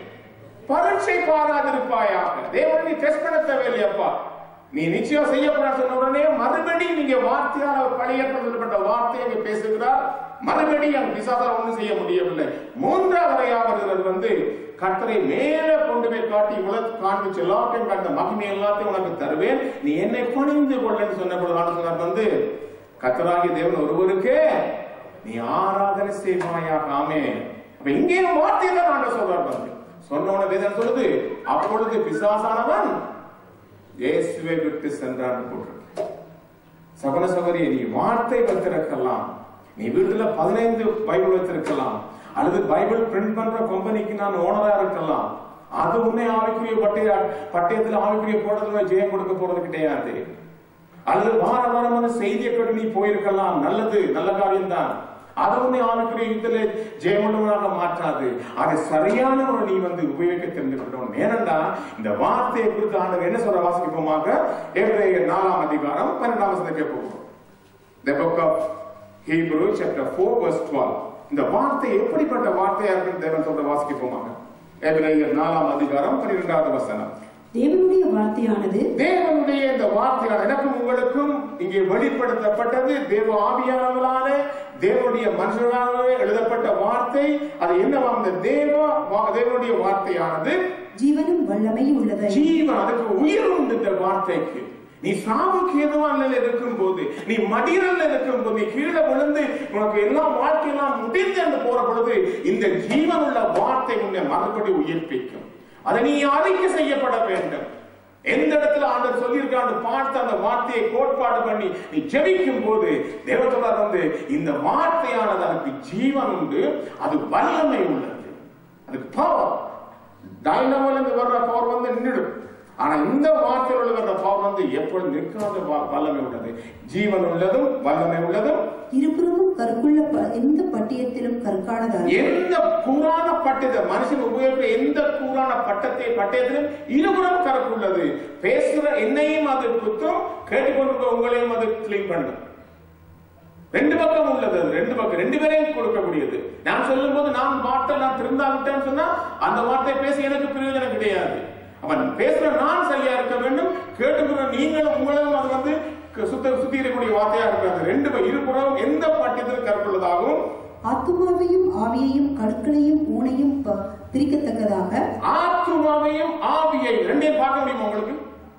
S1: பரீட்சை பாராதிருப்பாயாக தேவனை நீ டெஸ்ட் பண்ண தேவையில்லையப்பா நீ நிச்சயம் செய்யப்பட சொன்ன உடனே மறுபடியும் நீங்க வார்த்தையால் அவர் பழைய சொல்லப்பட்ட வார்த்தையை இங்க பேசுகிறார் மறுபடியும் அந்த பிசாசால் ஒண்ணும் செய்ய முடியவில்லை மூன்றாவது வருகிறது வந்து கர்த்தரை மேல கொண்டு போய் காட்டி உலக காண்பிச்சு எல்லாத்தையும் கண்ட மகிமை எல்லாத்தையும் உனக்கு தருவேன் நீ என்னை பணிந்து கொள்ளன்னு சொன்ன பொழுது ஆண்டு சொன்னார் வந்து கர்த்தராகிய தேவன் ஒருவருக்கே நீ ஆராதனை செய்வாயாக ஆமே அப்ப இங்கே வார்த்தை தான் ஆண்டு சொல்றார் வந்து சொன்ன உடனே வேதம் சொல்லுது அப்பொழுது பிசாசானவன் இயேசுவை விட்டு சென்றான் போட்டிருக்கு சகோதர சகோதரியை நீ வார்த்தை வைத்திருக்கலாம் நீ வீட்டுல பதினைந்து பைபிள் வைத்திருக்கலாம் அல்லது பைபிள் பிரிண்ட் பண்ற கம்பெனிக்கு நான் ஓனரா இருக்கலாம் அது உன்னை ஆவிக்குரிய பட்டய பட்டயத்துல ஆவிக்குரிய போடுறதுல ஜெயம் கொடுக்க போறது கிடையாது அல்லது வார வாரம் வந்து செய்தியை கேட்டு நீ போயிருக்கலாம் நல்லது நல்ல காரியம் தான் அது உன்னை ஆவிக்குரிய யுத்தத்துல ஜெயமுள்ளவனாக மாற்றாது அதை சரியான ஒரு நீ வந்து உபயோகிக்க தெரிந்து கொள்ளணும் ஏனென்றா இந்த வார்த்தையை குறித்து ஆண்டவர் என்ன சொல்ற வாசிப்போமாக எபிரேயர் நாலாம் அதிகாரம் பன்னெண்டாம் வசனத்தை கேட்போம் the book of Hebrew chapter 4 verse 12 இந்த வார்த்தை எப்படிப்பட்ட வார்த்தையா இருக்குன்னு தேவன் சொல்ற வாசிக்கப்போமாங்க எபிரேயர் நாலாம் அதிகாரம் பன்னிரெண்டாவது வசனம்
S2: தேவனுடைய வார்த்தையானது
S1: தேவனுடைய இந்த வார்த்தையால் எனக்கும் உங்களுக்கும் இங்கே வெளிப்படுத்தப்பட்டது தேவ ஆவியானவராலே தேவனுடைய மனுஷனாகவே எழுதப்பட்ட வார்த்தை அது என்னவா அந்த தேவ வா- தேவனுடைய வார்த்தையானது
S2: ஜீவனும் வல்லமையும் உள்ளதை
S1: ஜீவன் அதுக்கு உயிர் உண்டு இந்த வார்த்தைக்கு நீ சாவுக்கு எதுவா நிலையில இருக்கும் போது நீ மடிரல்ல இருக்கும் போது நீ கீழே விழுந்து உனக்கு எல்லாம் வாழ்க்கையெல்லாம் முடிந்து என்று போற பொழுது இந்த ஜீவன் உள்ள வார்த்தை உன்னை மறுபடி உயிர்ப்பிக்கும் அதை நீ அறிக்கை செய்யப்பட வேண்டும் எந்த இடத்துல ஆண்டவர் சொல்லியிருக்கான்னு பார்த்து அந்த வார்த்தையை கோட்பாடு பண்ணி நீ ஜெபிக்கும் போது தேவத்தோடர் வந்து இந்த வார்த்தையானது அதுக்கு ஜீவன் உண்டு அது வல்லமை உள்ளது அதுக்கு பவர் டைனமோல இருந்து வர்ற பவர் வந்து நின்றுடும் ஆனா இந்த வார்த்தையில் வர்ற பவர் வந்து எப்பொழுது நிற்காத வ- வல்லமை உள்ளது ஜீவன் உள்ளதும் வல்லமை உள்ளதும்
S2: இருபுறமும் கற்குள்ள ப- எந்த பட்டியத்திலும் கற்கானதாக
S1: எந்த கூறான பட்டத்தை மனுஷன் உபயோகிக்கிற எந்த கூறான பட்டத்தை பட்டயத்திலும் இருபுறம் கறக்குள்ளது பேசுற என்னையும் அது குத்தும் கேட்டுக்கொண்டிருக்க உங்களையும் அது கிளீன் பண்ணும் ரெண்டு பக்கம் உள்ளது அது ரெண்டு பக்கம் ரெண்டு பேரையும் கொடுக்கக்கூடியது நான் சொல்லும் போது நான் வார்த்தை நான் திருந்தா விட்டேன்னு சொன்னா அந்த வார்த்தை பேசி எனக்கு பிரயோஜனம் கிடையாது அவன் பேசுற நான் சரியா இருக்க வேண்டும் கேட்டுக்கிற நீங்களும் உங்களும் அது வந்து க- சுத்த சுத்தி இருக்கக்கூடிய வார்த்தையா இருக்காது ரெண்டு ப- இருபுறம் எந்த பட்டத்திலும் கற்கொள்ளதாகவும்
S2: ஆத்துமாவையும் ஆவியையும் கற்களையும் ஊனையும் ப- பிரிக்கத்தக்கதாக
S1: ஆத்துமாவையும் ஆவியை ரெண்டையும் பார்க்க முடியுமா உங்களுக்கு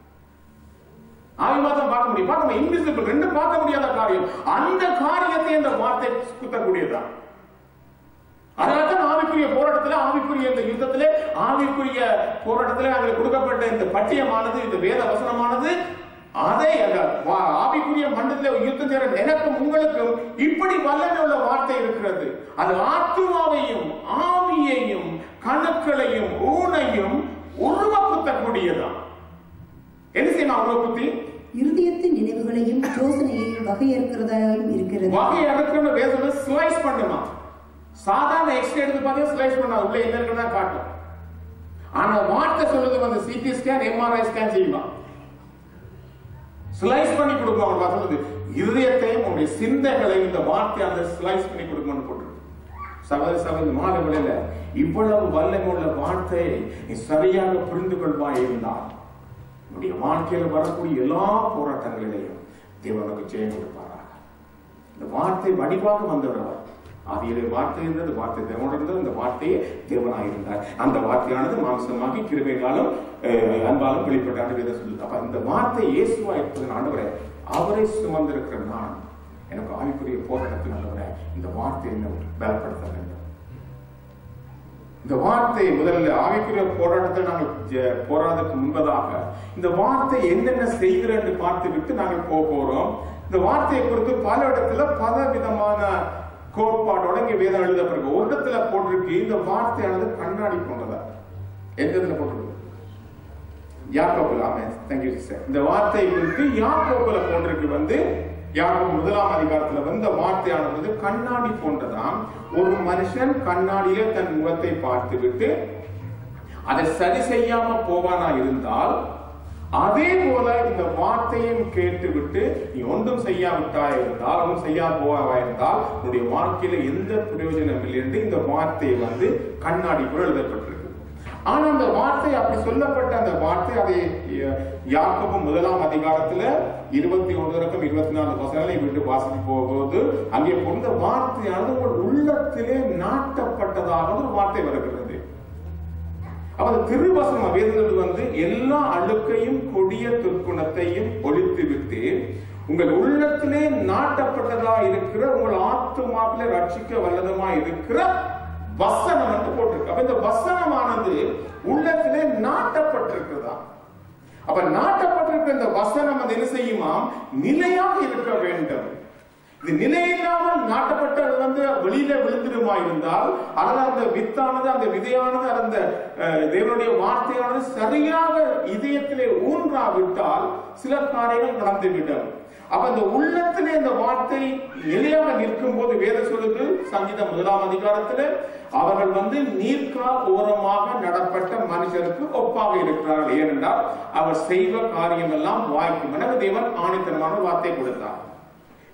S1: ஆவி மாத்திரம் பார்க்க முடியும் பார்க்க முடியும் இன்விசிபிள் ரெண்டும் பார்க்க முடியாத காரியம் அந்த காரியத்தை இந்த வார்த்தை குத்தக்கூடியதுதான் அதனால்தான் ஆவிக்குரிய போராட்டத்துல ஆவிக்குரிய இந்த யுத்தத்திலே ஆவிக்குரிய போராட்டத்திலே அவங்களுக்கு கொடுக்கப்பட்ட இந்த பட்டியமானது இந்த வேத வசனமானது அதை அந்த வா- ஆவிக்குரிய மண்டலத்தில் யுத்தம் செய்கிற எனக்கும் உங்களுக்கும் இப்படி வல்லமை உள்ள வார்த்தை இருக்கிறது அது ஆத்துமாவையும் ஆவியையும் கணுக்களையும் ஊனையும் உருவக்குத்தக்கூடியதான் என்ன செய்யணும் உருவக்குத்தி
S2: இருதயத்தின் நினைவுகளையும் யோசனையையும் வகையறுக்கிறதாயும் இருக்கிறது
S1: வகை அறுக்கணும் வேதனை ஸ்லைஸ் பண்ணுமா சாதாரண எக்ஸ்ரே எடுத்து பார்த்தா ஸ்லைஸ் பண்ணா உள்ள என்ன இருக்குன்னு காட்டும் ஆனா வார்த்தை சொல்றது வந்து சிடி ஸ்கேன் எம்ஆர்ஐ ஸ்கேன் செய்வான் ஸ்லைஸ் பண்ணி கொடுக்கும் அவன் வசனது இருதயத்தையும் உங்களுடைய சிந்தைகளையும் இந்த வார்த்தையானது ஸ்லைஸ் பண்ணி கொடுக்கணும்னு போட்டு சகோதர சகோதரி மாலை விடையில இவ்வளவு வல்லமை உள்ள வார்த்தையை நீ சரியாக புரிந்து கொள்வாய் இருந்தால் உன்னுடைய வாழ்க்கையில வரக்கூடிய எல்லா போராட்டங்களிலேயும் தேவனுக்கு ஜெயம் கொடுப்பாராக இந்த வார்த்தை வடிவாக வந்தவர் அவர் ஆதியிலே வார்த்தை இருந்தது வார்த்தை தேவனோடு இருந்தது அந்த வார்த்தையே தேவனாக இருந்தார் அந்த வார்த்தையானது மாம்சமாகி கிருபை காலம் அஹ், அன்பாலும் வெளிப்பட்டாண்டு வேதம் சொல்லுது அப்ப இந்த வார்த்தை இயேசுவா இருப்பதன் ஆண்டவரே அவரை சுமந்திருக்கிற நான் எனக்கு ஆவிக்குரிய போராட்டத்தில் ஆண்டவரே இந்த வார்த்தை என்ன பலப்படுத்த வேண்டும் இந்த வார்த்தை முதல்ல ஆவிக்குரிய போராட்டத்தில் நாங்கள் ஜெ- போராதற்கு முன்பதாக இந்த வார்த்தை என்னென்ன செய்கிற என்று பார்த்து விட்டு நாங்கள் போக போறோம் இந்த வார்த்தையை குறித்து பல இடத்துல பல விதமான கோட்பாடோட இங்க வேதம் எழுதப்பட்டிருக்கு ஒரு இடத்துல போட்டிருக்கு இந்த வார்த்தையானது கண்ணாடி போன்றதா எந்த இடத்துல போட்டிருக்கு யாக்கோபுல ஆமே தேங்க்யூ சிஸ்டர் இந்த வார்த்தை குறித்து யாக்கோபுல போட்டிருக்கு வந்து யாக்கோபு முதலாம் அதிகாரத்துல வந்து இந்த வார்த்தையானது வந்து கண்ணாடி போன்றதாம் ஒரு மனுஷன் கண்ணாடியிலே தன் முகத்தை பார்த்து விட்டு அதை சரி செய்யாம போவானா இருந்தால் அதே போல இந்த வார்த்தையும் கேட்டுவிட்டு நீ ஒன்றும் செய்யாவிட்டாய் இருந்தால் ஒன்றும் செய்யா போவா இருந்தால் உன்னுடைய வாழ்க்கையில எந்த பிரயோஜனம் இல்லை என்று இந்த வார்த்தை வந்து கண்ணாடிக்குள் எழுதப்பட்டிருக்கு ஆனா அந்த வார்த்தை அப்படி சொல்லப்பட்ட அந்த வார்த்தை அதை ய- யாக்கோபு முதலாம் அதிகாரத்துல இருபத்தி ஒன்பதுக்கும் இருபத்தி நாலு வசனங்களை விட்டு வாசித்து போகும்போது அங்கே பொருந்த வார்த்தையானது உங்கள் உள்ளத்திலே நாட்டப்பட்டதாக ஒரு வார்த்தை வருகிறது அப்ப அந்த திருவசனம் வேதத்தில் வந்து எல்லா அழுக்கையும் கொடிய துர்க்குணத்தையும் ஒழித்து விட்டு உங்கள் உள்ளத்திலே நாட்டப்பட்டதா இருக்கிற உங்கள் ஆத்துமாவிலே ரட்சிக்க வல்லதுமா இருக்கிற வசனம் என்று போட்டிருக்கு அப்ப இந்த வசனமானது உள்ளத்திலே நாட்டப்பட்டிருக்கிறதா அப்ப நாட்டப்பட்டிருக்கிற இந்த வசனம் அது என்ன செய்யுமாம் நிலையாக இருக்க வேண்டும் இது நிலையில்லாமல் நாட்டப்பட்டது வந்து வெளியில விழுந்துடுமா இருந்தால் அல்லது அந்த வித்தானது அந்த விதையானது அந்த அஹ், தேவனுடைய வார்த்தையானது சரியாக இதயத்திலே ஊன்றாவிட்டால் சில காரியங்கள் நடந்துவிடும் அப்ப அந்த உள்ளத்திலே இந்த வார்த்தை நிலையாக நிற்கும் போது வேத சொல்லுது சங்கீதம் முதலாம் அதிகாரத்துல அவர்கள் வந்து நீர்க்கால் ஓரமாக நடப்பட்ட மனுஷருக்கு ஒப்பாக இருக்கிறார்கள் ஏனென்றால் அவர் செய்வ காரியம் எல்லாம் வாய்க்கும் எனக்கு தேவன் ஆணித்தனமான வார்த்தை கொடுத்தார்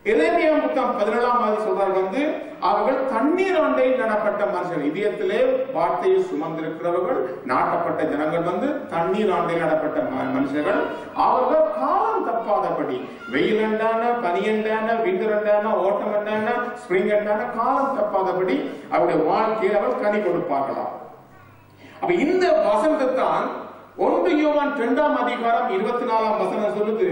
S1: எரேமியா புத்தகம் பதினேழாம் ஆதி சொல்றார் வந்து அவர்கள் தண்ணீர் ஆண்டை நடப்பட்ட மனுஷர்கள் இதயத்திலே வார்த்தையை சுமந்திருக்கிறவர்கள் நாட்டப்பட்ட ஜனங்கள் வந்து தண்ணீர் ஆண்டை நடப்பட்ட ம- மனுஷர்கள் அவர்கள் காலம் தப்பாதபடி வெயில் என்றான பனி என்றான விண்டர் என்றான ஓட்டம் என்றான ஸ்பிரிங் என்றான காலம் தப்பாதபடி அவருடைய வாழ்க்கையில் அவர் கனி கொடுப்பார்களாம் அப்ப இந்த வசனத்தான் ஒன்று யோவான் இரண்டாம் அதிகாரம் இருபத்தி நாலாம் வசனம் சொல்லுது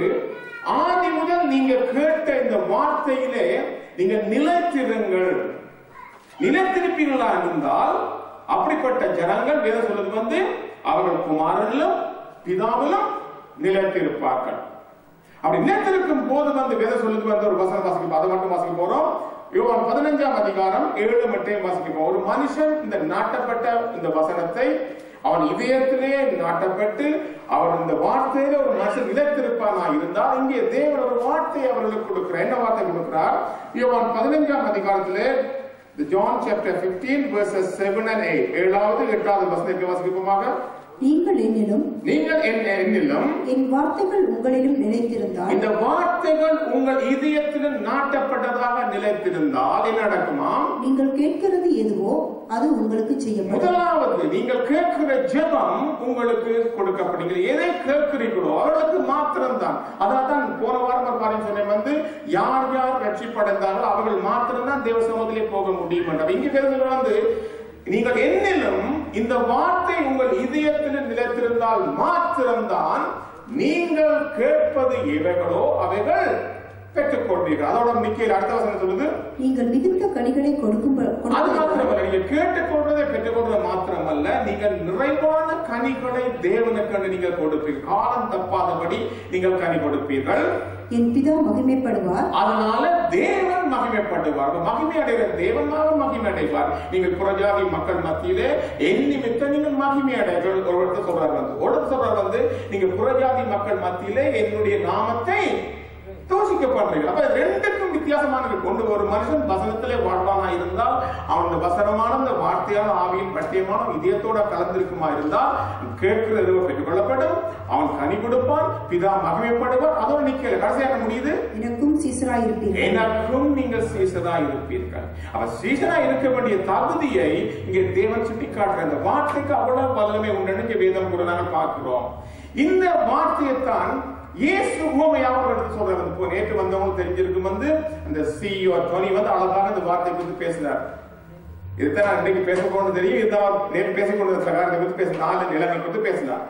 S1: ஆதி முதல் நீங்க கேட்ட இந்த வார்த்தையிலே நீங்க நிலைத்திருங்கள் நிலைத்திருப்பீர்களா இருந்தால் அப்படிப்பட்ட ஜனங்கள் வேதம் சொல்லுது வந்து அவர்கள் குமாரனிலும் பிதாவிலும் நிலைத்திருப்பார்கள் அப்படி நிலைத்திருக்கும் போது வந்து வேதம் சொல்லுது வந்து ஒரு வசனம் வாசிக்க அதை மட்டும் வாசிக்க போறோம் யோவான் பதினஞ்சாம் அதிகாரம் ஏழு மட்டையும் வாசிக்க போறோம் ஒரு மனுஷன் இந்த நாட்டப்பட்ட இந்த வசனத்தை அவன் இதயத்திலே நாட்டப்பட்டு அவர் இந்த வார்த்தையில ஒரு மனுஷன் நிலைத்திருப்பானா இருந்தால் இங்கே தேவன் ஒரு வார்த்தை அவர்களுக்கு கொடுக்கிறார் என்ன வார்த்தை கொடுக்கிறார் யோவான் பதினஞ்சாம் அதிகாரத்திலே The John chapter 15 verses 7 and 8 ஏழாவது எட்டாவது வசனத்தை வாசிப்போமாக
S2: நீங்கள் என்னிலும்
S1: நீங்கள் என் என்னிலும்
S2: என் வார்த்தைகள் உங்களிலும் நிலைத்திருந்தால்
S1: இந்த வார்த்தைகள் உங்கள் இதயத்திலும் நாட்டப்பட்டதாக நிலைத்திருந்தால் என்ன நடக்குமாம்
S2: நீங்கள் கேட்கிறது எதுவோ அது உங்களுக்கு செய்யப்படும்
S1: முதலாவது நீங்கள் கேட்கிற ஜெபம் உங்களுக்கு கொடுக்கப்படுகிறது எதை கேட்கிறீர்களோ அவர்களுக்கு மாத்திரம்தான் அதான் தான் போன வாரம் ஒரு காரியம் சொன்னேன் வந்து யார் யார் ரட்சிப்படைந்தார்களோ அவர்கள் மாத்திரம்தான் தேவ சமூகத்திலே போக முடியும் என்றார் இங்க பேசுகிற வந்து நீங்கள் என்னிலும் இந்த வார்த்தை உங்கள் இதயத்தில் நிலைத்திருந்தால் மாத்திரம்தான் நீங்கள் கேட்பது எவைகளோ அவைகள் பெற்றுக் கொள்வீர்கள் அதோட நிக்கையில் அடுத்த வசனம் சொல்லுது
S2: நீங்கள் மிகுந்த கனிகளை கொடுக்கும்
S1: அது
S2: கொடுப்பதற்காக
S1: மாத்திரமல்ல நீங்க கேட்டுக்கொள்வதை பெற்றுக்கொள்வது மாத்திரமல்ல நீங்கள் நிறைவான கனிகளை தேவனுக்கு நீங்கள் கொடுப்பீர்கள் காலம் தப்பாதபடி நீங்கள் கனி கொடுப்பீர்கள்
S2: என் பிதா மகிமைப்படுவார்
S1: அதனால தேவன் மகிமைப்படுவார் மகிமை அடைகிற தேவனாக மகிமை அடைவார் நீங்கள் புறஜாதி மக்கள் மத்தியிலே என் நிமித்தம் நீங்கள் மகிமை அடைகள் ஒரு இடத்துல சொல்றாரு வந்து ஒரு இடத்துல சொல்றாரு வந்து நீங்க புறஜாதி மக்கள் மத்தியிலே என்னுடைய நாமத்தை தோஷிக்கப்படுறீங்க அப்ப ரெண்டுக்கும் வித்தியாசமான கொண்டு ஒரு மனுஷன் வசனத்திலே வாழ்வானா இருந்தால் அவனுடைய வசனமான அந்த வார்த்தையான ஆவியின் பட்டியமான இதயத்தோட கலந்திருக்குமா இருந்தால் கேட்கிறது பெற்றுக் கொள்ளப்படும் அவன் கனி கொடுப்பான் பிதா மகிமைப்படுவார் அதோட நிக்கல கடைசியாக முடியுது
S2: எனக்கும் சீசராயிருப்பீர்கள்
S1: எனக்கும் நீங்கள் சீசரா இருப்பீர்கள் அவ சீசரா இருக்க வேண்டிய தகுதியை இங்கே தேவன் சுட்டி காட்டுற இந்த வார்த்தைக்கு அவ்வளவு வல்லமை உண்டுன்னு இங்கே வேதம் கூட நாங்கள் பார்க்கிறோம் இந்த வார்த்தையைத்தான் இயேசு உவமையாக ஒரு இடத்துல சொல்றாரு இப்போ நேற்று வந்தவங்க தெரிஞ்சிருக்கும் வந்து அந்த சிஇஓ டோனி வந்து அழகாக இந்த வார்த்தை குறித்து பேசினார் இதுதான் நான் இன்னைக்கு பேச போகணும்னு தெரியும் இதுதான் நேற்று பேசிக் கொண்டிருந்த பிரகாரத்தை குறித்து பேச நாலு நிலைமை குறித்து பேசினார்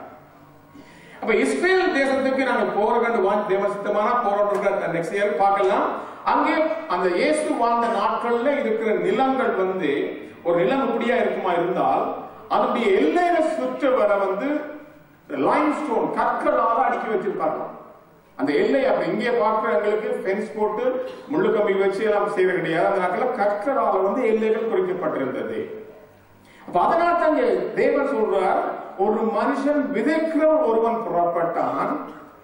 S1: அப்ப இஸ்ரேல் தேசத்துக்கு நாங்க போற கண்டு வான் தேவ சித்தமான போறோம் நெக்ஸ்ட் இயர் பார்க்கலாம் அங்கே அந்த இயேசு வாழ்ந்த நாட்கள்ல இருக்கிற நிலங்கள் வந்து ஒரு நிலம் இப்படியா இருக்குமா இருந்தால் அதனுடைய எல்லையில சுற்று வர வந்து லைம் ஸ்டோன் கற்களால அடுக்கி வச்சிருப்பாங்க அந்த எல்லை அப்ப இங்கே பார்க்கிறவங்களுக்கு ஃபென்ஸ் போட்டு முள்ளு கம்பி வச்சு எல்லாம் செய்ய கிடையாது அந்த நாட்கள் கற்களால வந்து எல்லைகள் குறிக்கப்பட்டிருந்தது அப்ப அதனால தான் இங்க தேவன் சொல்றார் ஒரு மனுஷன் விதைக்கிற ஒருவன் புறப்பட்டான்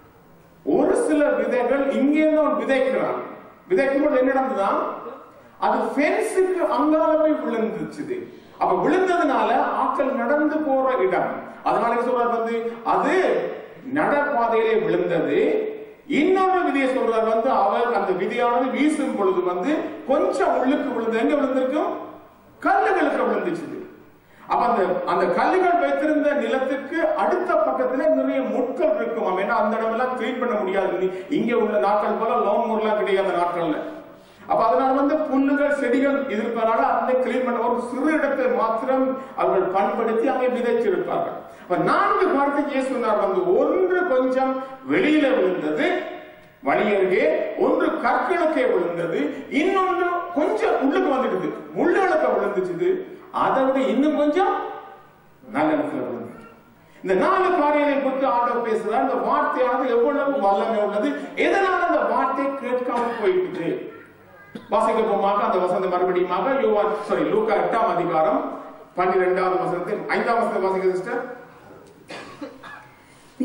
S1: ஒரு சில விதைகள் இங்கே இருந்து அவன் விதைக்கிறான் விதைக்கும் போது என்ன நடந்ததுதான் அது ஃபென்ஸுக்கு அங்கால போய் விழுந்துச்சுது அப்ப விழுந்ததுனால ஆட்கள் நடந்து போற இடம் அதனால என்ன சொல்றாரு வந்து அது நடப்பாதையிலே விழுந்தது இன்னொரு விதியை சொல்றாரு வந்து அவர் அந்த விதியானது வீசும் பொழுது வந்து கொஞ்சம் உள்ளுக்கு விழுந்து எங்க விழுந்திருக்கும் கல்லுகளுக்கு விழுந்துச்சு அப்ப அந்த அந்த கல்லுகள் வைத்திருந்த நிலத்துக்கு அடுத்த பக்கத்துல நிறைய முட்கள் இருக்கும் ஏன்னா அந்த இடம் எல்லாம் கிளீன் பண்ண முடியாது நீ- இங்க உள்ள நாட்கள் போல லோன் முறைலாம் கிடையாது அந்த நாட்கள்ல அப்ப அதனால வந்து புல்லுகள் செடிகள் இருப்பதனால அந்த கிளீன் பண்ண ஒரு சிறு இடத்தை மாத்திரம் அவர்கள் பண்படுத்தி அங்கே விதைச்சிருப்பார்கள் அப்ப நான்கு வார்த்தை இயேசு சொன்னார் வந்து ஒன்று கொஞ்சம் வெளியில விழுந்தது வழி அருகே ஒன்று கற்களுக்கே விழுந்தது இன்னொன்று கொஞ்சம் உள்ளுக்கு வந்துடுது முள்ளுகளுக்கு விழுந்துச்சுது அதை விட இன்னும் கொஞ்சம் நல்ல இடத்துல விழுந்தது இந்த நாலு காரியங்களை குறித்து ஆண்டவர் பேசுறார் இந்த வார்த்தையானது எவ்வளவு வல்லமை உள்ளது எதனால அந்த வார்த்தை கேட்காம போயிட்டுது வாசிக்க போமாக அந்த வசந்த மறுபடியுமாக யோவான் சாரி லூக்கா எட்டாம் அதிகாரம் பன்னிரெண்டாவது வசனத்தை ஐந்தாம் வசனத்தை வாசிக்க சிஸ்டர்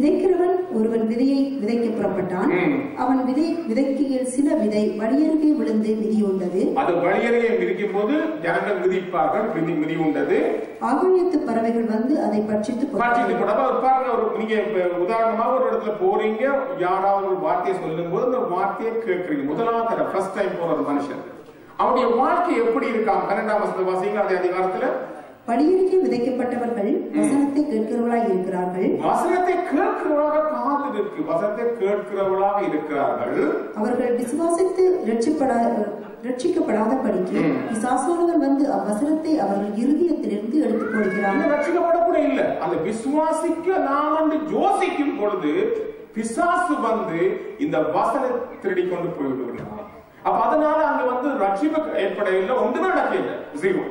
S2: விதைக்கிறவன் ஒருவன் விதையை விதைக்க புறப்பட்டான்
S1: ம்.
S2: அவன் விதை விதைக்கையில் சில விதை வழியருகே விழுந்து மிதியுண்டது
S1: அது வழியறையை மிதிக்கும் போது ஜனங்கள் மிதிப்பார்கள் மிதி மிதி உண்டது
S2: ஆகாயத்து பறவைகள் வந்து அதை பட்சித்து
S1: பாட்சிட்டு
S2: போட்டது.
S1: கூட ஒரு பாருங்க ஒரு நீங்க இப்ப உதாரணமா ஒரு இடத்துல போறீங்க யாராவது ஒரு வார்த்தையை சொல்லும் போது அந்த வார்த்தையை கேட்கறீங்க முதலாவது ஃபர்ஸ்ட் டைம் போற ஒரு மனுஷன் அவனுடைய வாழ்க்கை எப்படி இருக்கான் பன்னெண்டாம் வசந்த வாசிங்க அதே அதிகாரத்துல
S2: வழியருகே விதைக்கப்பட்டவர்கள் வசனத்தை கேட்கிறவர்களாய் இருக்கிறார்கள்
S1: வசனத்தை கேட்கிறவளாக காது இருக்கு வசனத்தை கேட்கிறவளாக இருக்கிறார்கள்
S2: அவர்கள் விசுவாசித்து ரட்சிப்படா ரட்சிக்கப்படாதபடிக்கு
S1: ம்.
S2: பிசாசானவன் வந்து அவ்வசனத்தை அவர்கள் இருதயத்திலிருந்து எடுத்துக் கொள்கிறான்
S1: அந்த ரட்சிக்கப்படக்கூட இல்ல அந்த விசுவாசிக்க நாம் வந்து யோசிக்கும் பொழுது பிசாசு வந்து இந்த வசனை திருடி கொண்டு போய்விடுகிறான் அப்ப அதனால அங்க வந்து ரட்சிப்பு ஏற்பட இல்லை ஒன்றுமே நடக்க இல்லை ஜீரோ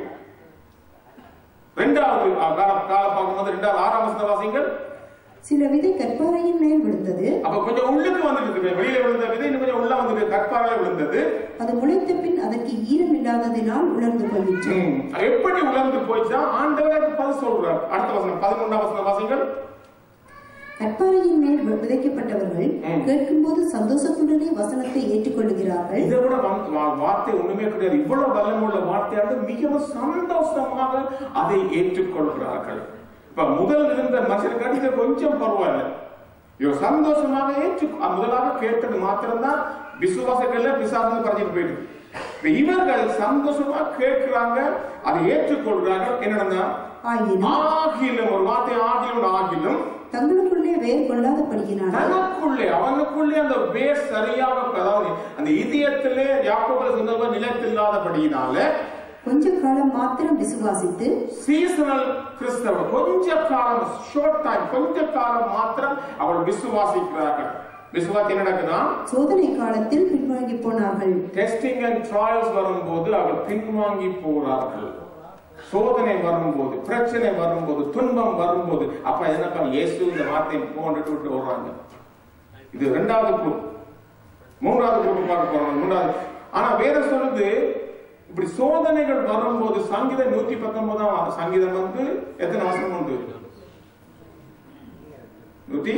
S1: ரெண்டாவது அஹ், கால கால பார்க்கும்போது ரெண்டாவது ஆறாம் வசன வாசிங்கள்
S2: சில விதை கற்பாறையின் மேல் விழுந்தது
S1: அப்ப கொஞ்சம் உள்ளுக்கு வந்துட்டு இருக்கு வெளியில விழுந்த விதை இன்னும் கொஞ்சம் உள்ள வந்துட்டு கற்பாறையில விழுந்தது
S2: அது முளைத்த பின் அதற்கு ஈரம் இல்லாததினால் உலர்ந்து போயிற்று
S1: ம். எப்படி உலர்ந்து போயிச்சா ஆண்டவர் பதில் சொல்றார் அடுத்த வசனம் பதிமூன்றாம் வசன வாசிங்கள்
S2: கற்பாறையின் மேல் வி- விதைக்கப்பட்டவர்கள்
S1: ம்.
S2: கேட்கும்போது சந்தோஷத்துடனே வசனத்தை ஏற்றுக்கொள்கிறார்கள்
S1: இதை விட வா- வா- வார்த்தை ஒண்ணுமே கிடையாது இவ்வளவு வல்லமுள்ள வார்த்தையாக மிகவும் சந்தோஷமாக அதை ஏற்றுக்கொள்கிறார்கள் இப்ப முதல் இருந்த மனுஷனுக்கு இது கொஞ்சம் பரவாயில்ல இவர் சந்தோஷமாக ஏற்று அஹ் முதலாக கேட்டது மாத்திரம்தான் விசுவாசங்கள்ல பிசாசு பறஞ்சிட்டு போயிடுது இப்ப இவர்கள் சந்தோஷமா கேட்கிறாங்க அதை ஏற்றுக்கொள்கிறார்கள் என்னன்னா
S2: ஆயினும்
S1: ஆகிலும் ஒரு வார்த்தை ஆகிலும் ஆகிலும்
S2: தங்களுக்குள்ளே வேர் கொள்ளாதபடியினாலே
S1: தனக்குள்ளே அவனுக்குள்ளே அந்த வேர் சரியாக அதாவது அந்த இதயத்திலே யாக்கோபுல சொன்னது நிலைத்தில்லாதபடியினால
S2: கொஞ்ச காலம் மாத்திரம் விசுவாசித்து
S1: சீசனல் கிறிஸ்தவ கொஞ்ச காலம் ஷார்ட் டைம் கொஞ்ச காலம் மாத்திரம் அவள் விசுவாசிக்கிறார்கள் விசுவாசி என்ன நடக்குதா
S2: சோதனை காலத்தில் பின்வாங்கி போனார்கள்
S1: டெஸ்டிங் அண்ட் ட்ரையல்ஸ் வரும்போது அவள் பின்வாங்கி போறார்கள் சோதனை வரும்போது பிரச்சனை வரும்போது துன்பம் வரும்போது அப்ப என்னப்பா இயேசு இந்த வார்த்தையை போன்றுட்டு விட்டு வர்றாங்க இது இரண்டாவது குரூப் மூன்றாவது குரூப் பார்க்க போறோம் மூன்றாவது ஆனா வேதம் சொல்லுது இப்படி சோதனைகள் வரும்போது சங்கீதம் நூத்தி பத்தொன்பதாம் சங்கீதம் வந்து எத்தனை வசனம் உண்டு நூத்தி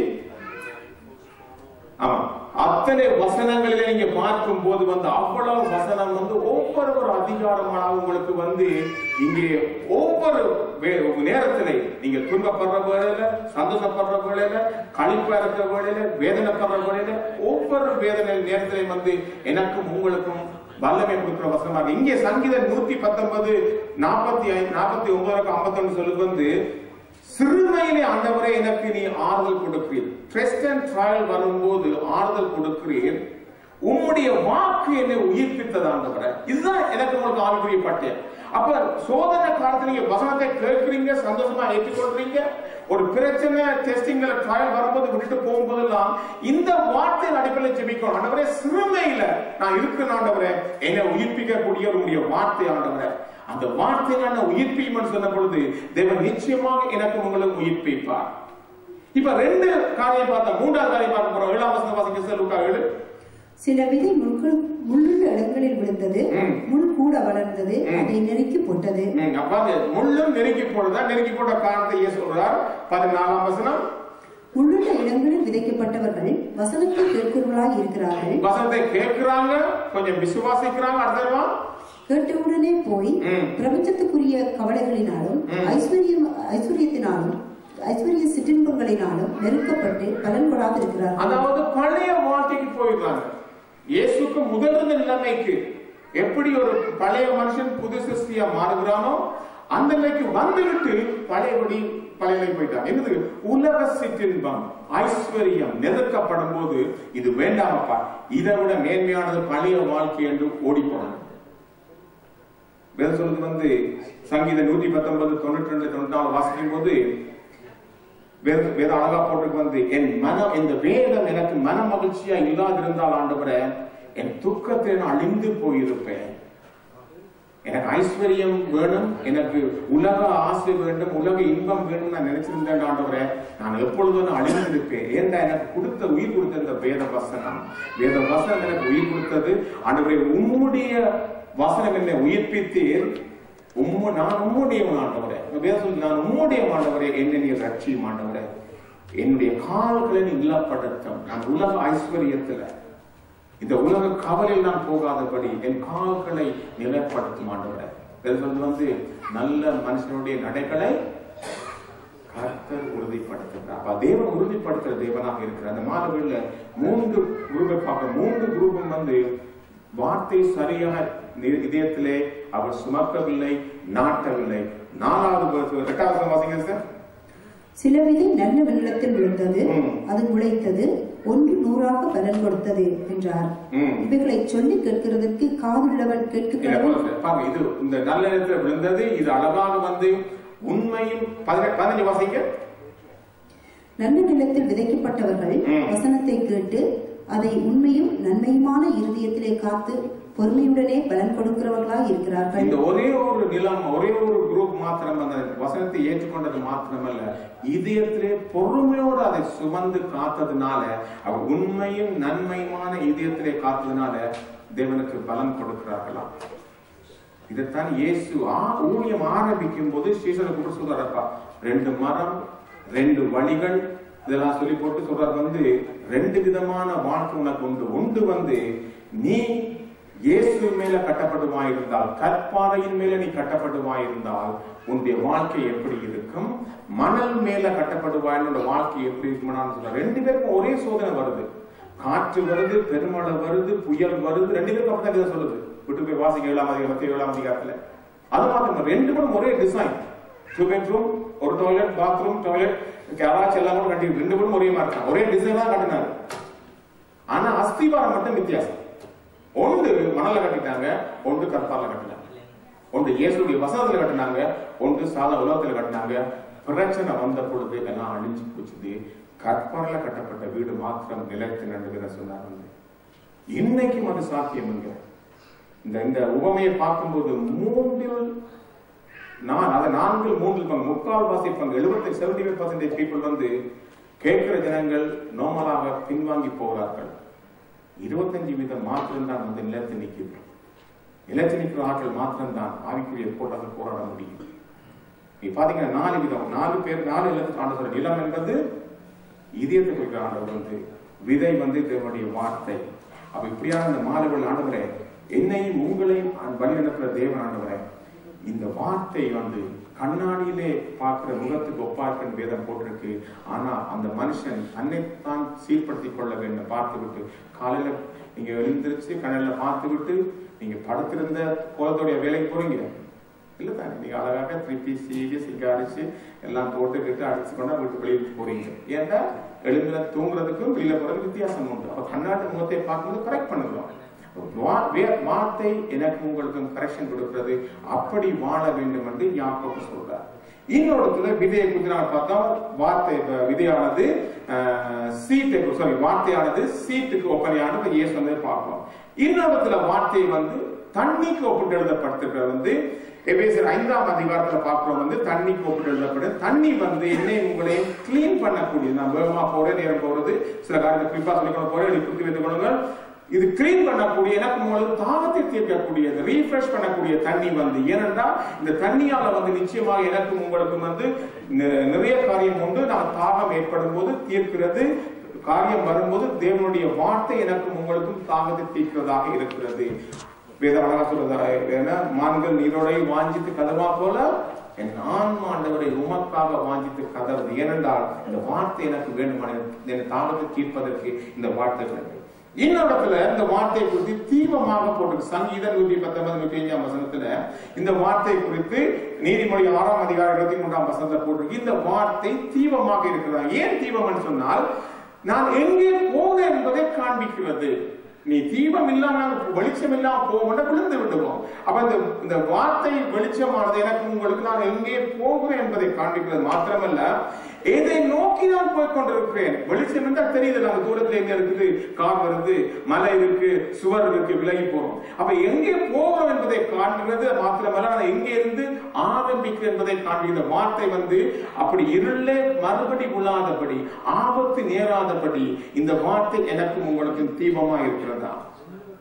S1: ஆமா அத்தனை வசனங்களிலே நீங்க பார்க்கும் போது வந்து அவ்வளவு வசனம் வந்து ஒவ்வொரு ஒரு அதிகாரமான உங்களுக்கு வந்து இங்கே ஒவ்வொரு வே- நேரத்திலே நீங்க துன்பப்படுற வேளையில சந்தோஷப்படுற வேளையில கழிப்பா இருக்கிற வேளையில வேதனைப்படுற வேளையில ஒவ்வொரு வேதனை நேரத்திலே வந்து எனக்கும் உங்களுக்கும் வல்லமை கொடுக்கிற வசனமாக இங்கே சங்கீதம் நூத்தி பத்தொன்பது நாற்பத்தி ஐந்து நாற்பத்தி ஒன்பதுக்கு ஐம்பத்தொன்னு சொல்லுது வந்து சிறுமையிலே ஆண்டவரே எனக்கு நீ ஆறுதல் கொடுக்கிறீர் டெஸ்ட் அண்ட் ட்ரையல் வரும்போது ஆறுதல் கொடுக்கிறீர் உம்முடைய வாக்கு என்னை உயிர்ப்பித்தது ஆண்டவரே இதுதான் எனக்கு உங்களுக்கு ஆவிக்குரிய பட்டயம் அப்ப சோதனை காலத்துல நீங்க வசனத்தை கேட்கிறீங்க சந்தோஷமா ஏற்றுக்கொள்றீங்க ஒரு பிரச்சனை டெஸ்டிங்ல ட்ரையல் வரும்போது விட்டுட்டு போகும்போதெல்லாம் இந்த வார்த்தையின் அடிப்படையில் ஜெபிக்கணும் ஆண்டவரே சிறுமையில நான் இருக்கிற ஆண்டவரே என்னை உயிர்ப்பிக்கக்கூடிய உங்களுடைய வார்த்தை ஆண்டவரே அந்த வார்த்தை நான் உயிர்ப்பியும் சொன்ன பொழுது தேவன் நிச்சயமாக எனக்கு உங்களுக்கு உயிர்ப்பிப்பார் இப்ப ரெண்டு காரியம் பார்த்தா மூன்றாவது காரியம் பார்க்க போறோம் ஏழாம் வசனம் வாசிக்க லூக்கா ஏழு
S2: சில விதை முட்கள் முள்ளுள்ள இடங்களில் விழுந்தது
S1: ம்.
S2: முள் கூட வளர்ந்தது
S1: ம்.
S2: அதை நெருக்கி போட்டது
S1: ம், அப்ப அந்த முள்ளும் நெருக்கி போடுதா நெருக்கி போட்ட காரணத்தை இயேசு சொல்றார் பதினாலாம் வசனம்
S2: முள்ளுள்ள இடங்களில் விதைக்கப்பட்டவர்கள் வசனத்தை கேட்கிறவர்களாய் இருக்கிறார்கள்
S1: வசனத்தை கேட்கிறாங்க கொஞ்சம் விசுவாசிக்கிறாங்க அடுத்தவா
S2: கேட்டவுடனே போய்
S1: ம்.
S2: பிரபஞ்சத்துக்குரிய கவலைகளினாலும்
S1: ம்.
S2: ஐஸ்வர்யம் ஐஸ்வர்யத்தினாலும் ஐஸ்வர்ய சிற்றின்பங்களினாலும் நெருக்கப்பட்டு பலன் கொடாது இருக்கிறார்கள்
S1: அதாவது பழைய வாழ்க்கைக்கு போயிடுறாங்க இயேசுக்கு முதல் இருந்த நிலைமைக்கு எப்படி ஒரு பழைய மனுஷன் புது சிருஷ்டியா மாறுகிறானோ அந்த நிலைக்கு வந்துவிட்டு பழையபடி பழைய நிலை போயிட்டான் என்னது உலக சிற்றின்பம் ஐஸ்வர்யம் நெருக்கப்படும் போது இது வேண்டாமப்பா இதை விட மேன்மையானது பழைய வாழ்க்கை என்று ஓடி போனாங்க வேதம் சொல்றது வந்து சங்கீத நூத்தி பத்தொன்பது தொண்ணூற்றி ரெண்டு தொண்ணூத்தி நாலு வாசிக்கும் போது வேத வேத அழகா போட்டுக்கு வந்து என் மனம் இந்த வேதம் எனக்கு மன மகிழ்ச்சியா இல்லாதிருந்தால் ஆண்டவரே என் துக்கத்தை நான் அழிந்து போயிருப்பேன் எனக்கு ஐஸ்வர்யம் வேணும் எனக்கு உலக ஆசை வேண்டும் உலக இன்பம் வேணும் நான் நினைச்சிருந்தேன் ஆண்டவரே நான் எப்பொழுதும் நான் அழிந்திருப்பேன் ஏன்டா எனக்கு கொடுத்த உயிர் கொடுத்த இந்த வேத வசனம் வேத வசனம் எனக்கு உயிர் கொடுத்தது ஆண்டவரே உம்முடைய வசனம் என்னை உயிர்ப்பித்தீர் உம்மு நான் உம்முடைய ஆண்டவரே வேதம் சொல்லி நான் உம்முடைய ஆண்டவரே என்ன நீ ரட்சியும் ஆண்டவரே என்னுடைய கால்களை நீ இல்லப்படுத்தும் நான் உலக ஐஸ்வர்யத்துல இந்த உலக கவலையில் நான் போகாதபடி என் கால்களை நிலைப்படுத்தும் ஆண்டவரே இது வந்து நல்ல மனுஷனுடைய நடைகளை கர்த்தர் உறுதிப்படுத்துகிறார் அப்ப தேவன் உறுதிப்படுத்துற தேவனாக இருக்கிறார் அந்த மாணவர்கள மூன்று குரூப்பை பார்க்க மூன்று குரூப்பும் வந்து வார்த்தை சரியான நி- இதயத்திலே அவர் சுமக்கவில்லை நாட்டவில்லை நாலாவது verse, எட்டாவது வாசிங்க சார்
S2: சில விதை நல்ல வெள்ளத்தில் விழுந்தது
S1: ம்.
S2: அது முளைத்தது ஒன்று நூறாக பலன் கொடுத்தது என்றார்
S1: ம்.
S2: இவைகளை சொல்லி கேட்கிறதற்கு காதுள்ளவன்
S1: இல்ல,
S2: கேட்க
S1: போதும் சார். பாருங்க இது இந்த நல்ல நேரத்தில் விழுந்தது இது அழகாக வந்து உண்மையும் பதினெட்டு பதினஞ்சு வாசிங்க
S2: நல்ல நிலத்தில் விதைக்கப்பட்டவர்கள்
S1: ம்.
S2: வசனத்தை கேட்டு அதை உண்மையும் நன்மையுமான இருதயத்திலே காத்து பொறுமையுடனே பலன் கொடுக்கிறவர்களாய் இருக்கிறார்கள்
S1: இந்த ஒரே ஒரு நிலம் ஒரே ஒரு குரூப் மாத்திரம் அந்த வசனத்தை ஏற்றுக்கொண்டது மாத்திரமல்ல இதயத்திலே பொறுமையோடு அதை சுமந்து காத்ததுனால அவர் உண்மையும் நன்மையுமான இதயத்திலே காத்ததுனால தேவனுக்கு பலன் கொடுக்கிறார்களாம் இதைத்தான் இயேசு ஆ ஊழியம் ஆரம்பிக்கும் போது ஸ்ரீசனை கூட சொல்றாரப்பா ரெண்டு மரம் ரெண்டு வழிகள் இதெல்லாம் சொல்லி போட்டு சொல்றாரு வந்து ரெண்டு விதமான வாழ்க்கை உனக்கு உண்டு ஒன்று வந்து நீ இயேசு மேல கட்டப்படுவாயிருந்தால் கற்பாறையின் மேல நீ கட்டப்படுவாயிருந்தால் உன்னுடைய வாழ்க்கை எப்படி இருக்கும் மணல் மேல கட்டப்படுவாய் உன்னோட வாழ்க்கை எப்படி இருக்கும்னு சொல்ற ரெண்டு பேருக்கும் ஒரே சோதனை வருது காற்று வருது பெருமழை வருது புயல் வருது ரெண்டு பேருக்கும் அப்படிதான் இதை சொல்லுது விட்டு போய் வாசிங்க ஏழாம் அதிகாரம் மத்திய ஏழாம் அதிகாரத்துல அது மாத்திரம் ரெண்டு பேரும் ஒரே டிசைன் டூ பெட்ரூம் ஒரு டாய்லெட் பாத்ரூம் டாய்லெட் கேராஜ் எல்லாம் கூட கட்டி ரெண்டு பேரும் ஒரே மாதிரி இருக்காங்க ஒரே டிசைன் தான் கட்டினாங்க ஆனா அஸ்திவாரம் மட்டும் வித்தியாசம் ஒன்று மணல்ல கட்டிட்டாங்க ஒன்று கற்பார்ல கட்டினாங்க ஒன்று இயேசுடைய வசனத்துல கட்டினாங்க ஒன்று சாதா உலகத்துல கட்டினாங்க பிரச்சனை வந்த பொழுது எல்லாம் அழிஞ்சு போச்சுது கற்பாறையில கட்டப்பட்ட வீடு மாத்திரம் நிலைத்து நடுகிற சொன்னாங்க இன்னைக்கும் அது சாத்தியமுங்க இந்த இந்த உவமையை பார்க்கும்போது மூன்றில் நான் அதை நான்கில் மூன்றில் பங்கு முக்கால் வாசி பங்கு எழுபத்தி செவன்டி ஃபைவ் பர்சன்டேஜ் பீப்புள் வந்து கேட்கிற ஜனங்கள் நோமலாக பின்வாங்கி போகிறார்கள் இருபத்தஞ்சு வீதம் மாத்திரம் தான் வந்து நிலத்து நிற்குது நிலத்து நிற்கிற ஆட்கள் மாத்திரம் தான் ஆவிக்குரிய போட்டார்கள் போராட முடியும் நீ பாத்தீங்கன்னா நாலு விதம் நாலு பேர் நாலு நிலத்துக்கு ஆண்டு சொல்ற நிலம் என்பது இதயத்தை குறிக்கிற ஆண்டவர் வந்து விதை வந்து தேவனுடைய வார்த்தை அப்ப இப்படியான இந்த மாணவர்கள் ஆண்டவரே என்னையும் உங்களையும் வழி நடத்துற தேவன் ஆண்டவரே இந்த வார்த்தை வந்து கண்ணாடியிலே பார்க்கிற முகத்துக்கு ஒப்பார்க்கன் வேதம் போட்டிருக்கு ஆனா அந்த மனுஷன் தன்னைத்தான் சீர்படுத்திக் கொள்ள வேண்டும் பார்த்து விட்டு காலையில நீங்க எழுந்திருச்சு கண்ணில் பார்த்து விட்டு நீங்க படுத்திருந்த கோலத்துடைய வேலைக்கு போறீங்க இல்ல தானே நீங்க அழகாக திருப்பி சீவி சிங்காரிச்சு எல்லாம் போட்டுக்கிட்டு அடிச்சு கொண்டா வீட்டு வெளியே போறீங்க ஏன்னா எழுந்துல தூங்குறதுக்கும் வெளியில போறதுக்கு வித்தியாசம் உண்டு அப்ப கண்ணாடி முகத்தை பார்க்கும்போது கரெக்ட் பண்ணுகிறோம் வா- வே- வார்த்தை எனக்கு உங்களுக்கும் கரெக்ஷன் கொடுக்கிறது அப்படி வாழ வேண்டும் என்று யாக்கோபு சொல்றார் இன்னொருத்துல விதையை குறித்து நாம பார்த்தோம் வார்த்தை வ- விதையானது சீட்டுக்கு சாரி வார்த்தையானது சீட்டுக்கு ஒப்பனையானது இயேசு வந்து பார்ப்போம் இன்னொருத்துல வார்த்தை வந்து தண்ணிக்கு ஒப்பிட்டு எழுதப்பட்டிருக்கிறது வந்து எபேசியர் ஐந்தாம் அதிகாரத்துல பார்க்கிறோம் வந்து தண்ணிக்கு ஒப்பிட்டு எழுதப்படும் தண்ணி வந்து என்னை உங்களை கிளீன் பண்ணக்கூடியது நான் வேகமா போறேன் நேரம் போறது சில காரியத்தை குறிப்பா சொல்லிக்கொண்டு போறேன் இப்படி குறித்து வைத்துக் கொள்ளுங்கள் இது கிளீன் பண்ணக்கூடிய எனக்கு உங்களுக்கு தாகத்தை தீர்க்கக்கூடியது ரீஃப்ரெஷ் பண்ணக்கூடிய தண்ணி வந்து ஏனென்றால் இந்த தண்ணியால வந்து நிச்சயமாக எனக்கும் உங்களுக்கும் வந்து நி- நிறைய காரியம் உண்டு நான் தாகம் ஏற்படும் போது தீர்க்கிறது காரியம் வரும்போது தேவனுடைய வார்த்தை எனக்கும் உங்களுக்கும் தாகத்தை தீர்க்கிறதாக இருக்கிறது வேத அழகா சொல்றதா ஏன்னா மான்கள் நீரோடை வாஞ்சித்து கதவா போல என் ஆன்மா ஆண்டவரை உமக்காக வாஞ்சித்து கதறது ஏனென்றால் இந்த வார்த்தை எனக்கு வேண்டுமான என் தாகத்தை தீர்ப்பதற்கு இந்த வார்த்தை வேண்டும் இன்னொரு இடத்துல இந்த வார்த்தை குறித்து தீவிரமாக போட்டு சங்கீதம் நூற்றி பத்தொன்பது நூற்றி அஞ்சாம் வசனத்துல இந்த வார்த்தை குறித்து நீதிமொழி ஆறாம் அதிகாரம் இருபத்தி மூன்றாம் வசனத்தை போட்டிருக்கு இந்த வார்த்தை தீவிரமாக இருக்கிறதா ஏன் தீவிரம்னு சொன்னால் நான் எங்கே போகிறேன் என்பதை காண்பிக்கிறது நீ தீபம் இல்லாம வெளிச்சம் இல்லாம போக விழுந்து விடுவோம் அப்ப இந்த இந்த வார்த்தை வெளிச்சமானது எனக்கு உங்களுக்கு நான் எங்கே போகிறேன் என்பதை காண்பிக்கிறது மாத்திரமல்ல எதை நோக்கி நான் போய் கொண்டிருக்கிறேன் வெளிச்சம் என்றால் தெரியுது நம்ம தூரத்துல எங்க இருக்குது கார் வருது மலை இருக்கு சுவர் இருக்கு விலகி போறோம் அப்ப எங்கே போகிறோம் என்பதை காண்பிக்கிறது மாத்திரமல்ல நான் எங்கே இருந்து ஆரம்பிக்கிறேன் என்பதை காண்பிக்கிற வார்த்தை வந்து அப்படி இருளே மறுபடி உள்ளாதபடி ஆபத்து நேராதபடி இந்த வார்த்தை எனக்கும் உங்களுக்கும் தீபமா இருக்கிறதா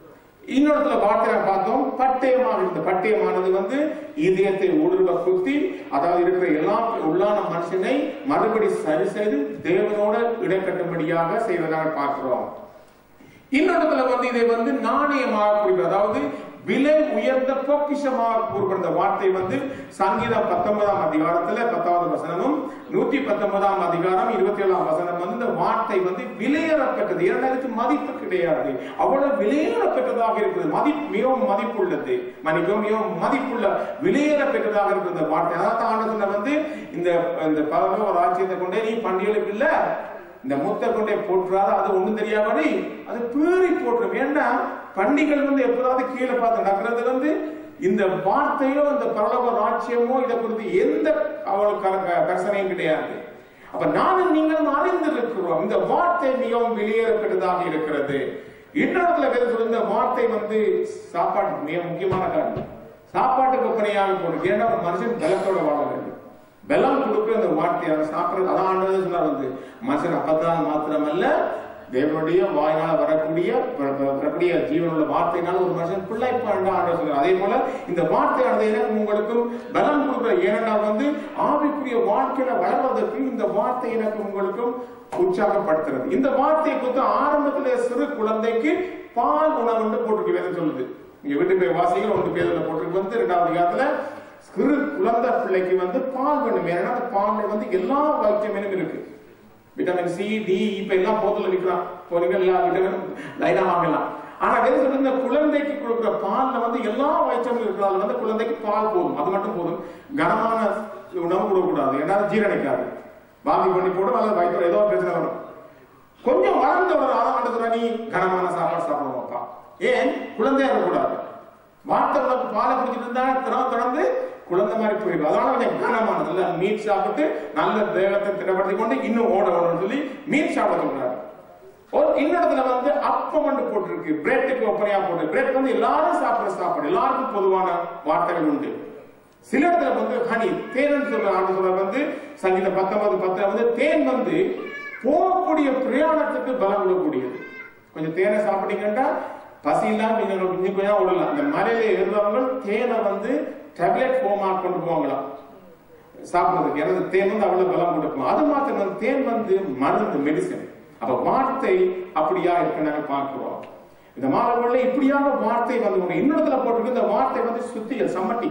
S1: இன்னொருத்துல வார்த்தை நான் பார்த்தோம் பட்டயமாக இந்த பட்டயமானது வந்து இதயத்தை ஊடுருவ குத்தி அதாவது இருக்கிற எல்லா உள்ளான மனுஷனை மறுபடி சரி செய்து தேவனோட இடைக்கட்டும்படியாக செய்வதாக பார்க்கிறோம் இன்னொருத்துல வந்து இதை வந்து நாணயமாக குறிப்பிட அதாவது விலை உயர்ந்த பொக்கிஷமாக கூறப்படுற வார்த்தை வந்து சங்கீதம் பத்தொன்பதாம் அதிகாரத்துல பத்தாவது வசனமும் நூத்தி பத்தொன்பதாம் அதிகாரம் இருபத்தி ஏழாம் வசனம் வந்து இந்த வார்த்தை வந்து விலையேறப்பட்டது இரண்டாயிரத்து மதிப்பு கிடையாது அவ்வளவு விலையேறப்பட்டதாக இருக்கிறது மதிப்பு மிகவும் மதிப்புள்ளது மன்னிக்கவும் மிகவும் மதிப்புள்ள விலையேறப்பட்டதாக இருக்கிற இந்த வார்த்தை அதாவது ஆண்டத்துல வந்து இந்த இந்த பரலோக ராஜ்யத்தை கொண்டே நீ பண்டிகைகளுக்கு இல்ல இந்த முத்தை கொண்டே போட்டுறாத அது ஒண்ணும் தெரியாமடி அது பேறி போட்டுரும் ஏன்னா பண்டிகள் வந்து எப்போதாவது கீழே பார்த்து நடக்கிறது வந்து இந்த வார்த்தையோ இந்த பரலோக ராஜ்யமோ இதை குறித்து எந்த அவளுக்கு கர்சனையும் கிடையாது அப்ப நானும் நீங்களும் அறிந்திருக்கிறோம் இந்த வார்த்தை மிகவும் வெளியேறப்பட்டதாக இருக்கிறது இன்னொருத்துல வேறு சொல்லி இந்த வார்த்தை வந்து சாப்பாட்டுக்கு மிக முக்கியமான காரணம் சாப்பாட்டுக்கு ஒப்பனையாக போடுது ஏன்னா ஒரு மனுஷன் பலத்தோட வாழ வேண்டும் பலம் கொடுக்குற அந்த வார்த்தையாக சாப்பிடுறது அதான் ஆண்டது சொன்னார் வந்து மனுஷன் அப்பத்தான் மாத்திரமல்ல தேவனுடைய வாயினால வரக்கூடிய வ- வ- வரக்கூடிய ஜீவனுள்ள வார்த்தையினால ஒரு மனுஷன் பிள்ளைப்பாண்ட ஆண்டவர் சொல்றார் அதே போல இந்த வார்த்தையானது எனக்கு உங்களுக்கும் பலம் கொடுக்குற ஏனென்றால் வந்து ஆவிக்குரிய வாழ்க்கையில வளர்வதற்கு இந்த வார்த்தை எனக்கு உங்களுக்கும் உற்சாகப்படுத்துறது இந்த வார்த்தையை குறித்து ஆரம்பத்திலே சிறு குழந்தைக்கு பால் உணவு போட்டிருக்கு வேதம் சொல்லுது நீங்க வீட்டு போய் வாசிகள் ஒன்று பேரில் போட்டிருக்கு வந்து ரெண்டாவது அதிகாரத்துல சிறு குழந்தை பிள்ளைக்கு வந்து பால் வேணும் ஏன்னா அந்த பால்ல வந்து எல்லா வைட்டமினும் இருக்கு விட்டமின் சி டி இப்ப எல்லாம் போத்துல விற்கிறான் போனீங்க எல்லா விட்டமினும் லைனா வாங்கலாம் ஆனா வேறு சொல்ற இந்த குழந்தைக்கு கொடுக்குற பால்ல வந்து எல்லா வைட்டமின் இருக்கிறதால வந்து குழந்தைக்கு பால் போதும் அது மட்டும் போதும் கனமான உணவு கொடுக்கக்கூடாது ஏன்னா அது ஜீரணிக்காது வாந்தி பண்ணி போடும் அல்லது வயிற்று ஏதோ ஒரு பிரச்சனை வரும் கொஞ்சம் வளர்ந்த ஒரு ஆதாரத்துல நீ கனமான சாப்பாடு சாப்பிடுவோம்ப்பா ஏன் குழந்தையா இருக்கக்கூடாது வார்த்தை உனக்கு பாலை குடிச்சிட்டு இருந்தா தினம் தொடர்ந்து குழந்தை மாதிரி போயிடும் அதனால கொஞ்சம் கனமானது நல்ல மீட் சாப்பிட்டு நல்ல தேகத்தை திடப்படுத்தி கொண்டு இன்னும் ஓட ஓடணும்னு சொல்லி மீட் சாப்பிட சொல்றாரு ஒரு இன்னொருத்துல வந்து அப்பம் வந்து போட்டிருக்கு பிரெட்டுக்கு ஒப்பனையா போட்டு பிரெட் வந்து எல்லாரும் சாப்பிடுற சாப்பாடு எல்லாருக்கும் பொதுவான வார்த்தைகள் உண்டு சில இடத்துல வந்து ஹனி தேன் சொல்ற ஆண்டு சொல்ற வந்து சங்கீதம் பத்தொன்பது பத்துல வந்து தேன் வந்து போகக்கூடிய பிரயாணத்துக்கு பலம் கொடுக்கக்கூடியது கொஞ்சம் தேனை சாப்பிட்டீங்கன்னா பசி இல்லாம நீங்க இன்னும் கொஞ்சம் விடலாம் அந்த மலையில ஏறுறவங்க தேனை வந்து டேப்லெட் ஃபார்மா கொண்டு போவாங்களாம் சாப்பிடுறதுக்கு எனது தேன் வந்து அவ்வளவு பலம் கொடுக்கும் அது மாத்திரம் வந்து தேன் வந்து மருந்து மெடிசன் அப்ப வார்த்தை அப்படியா இருக்கு நாங்க பார்க்கிறோம் இந்த மாணவர்கள இப்படியாக வார்த்தை வந்து இன்னொருத்துல போட்டிருக்கு இந்த வார்த்தை வந்து சுத்தியல் சம்மட்டி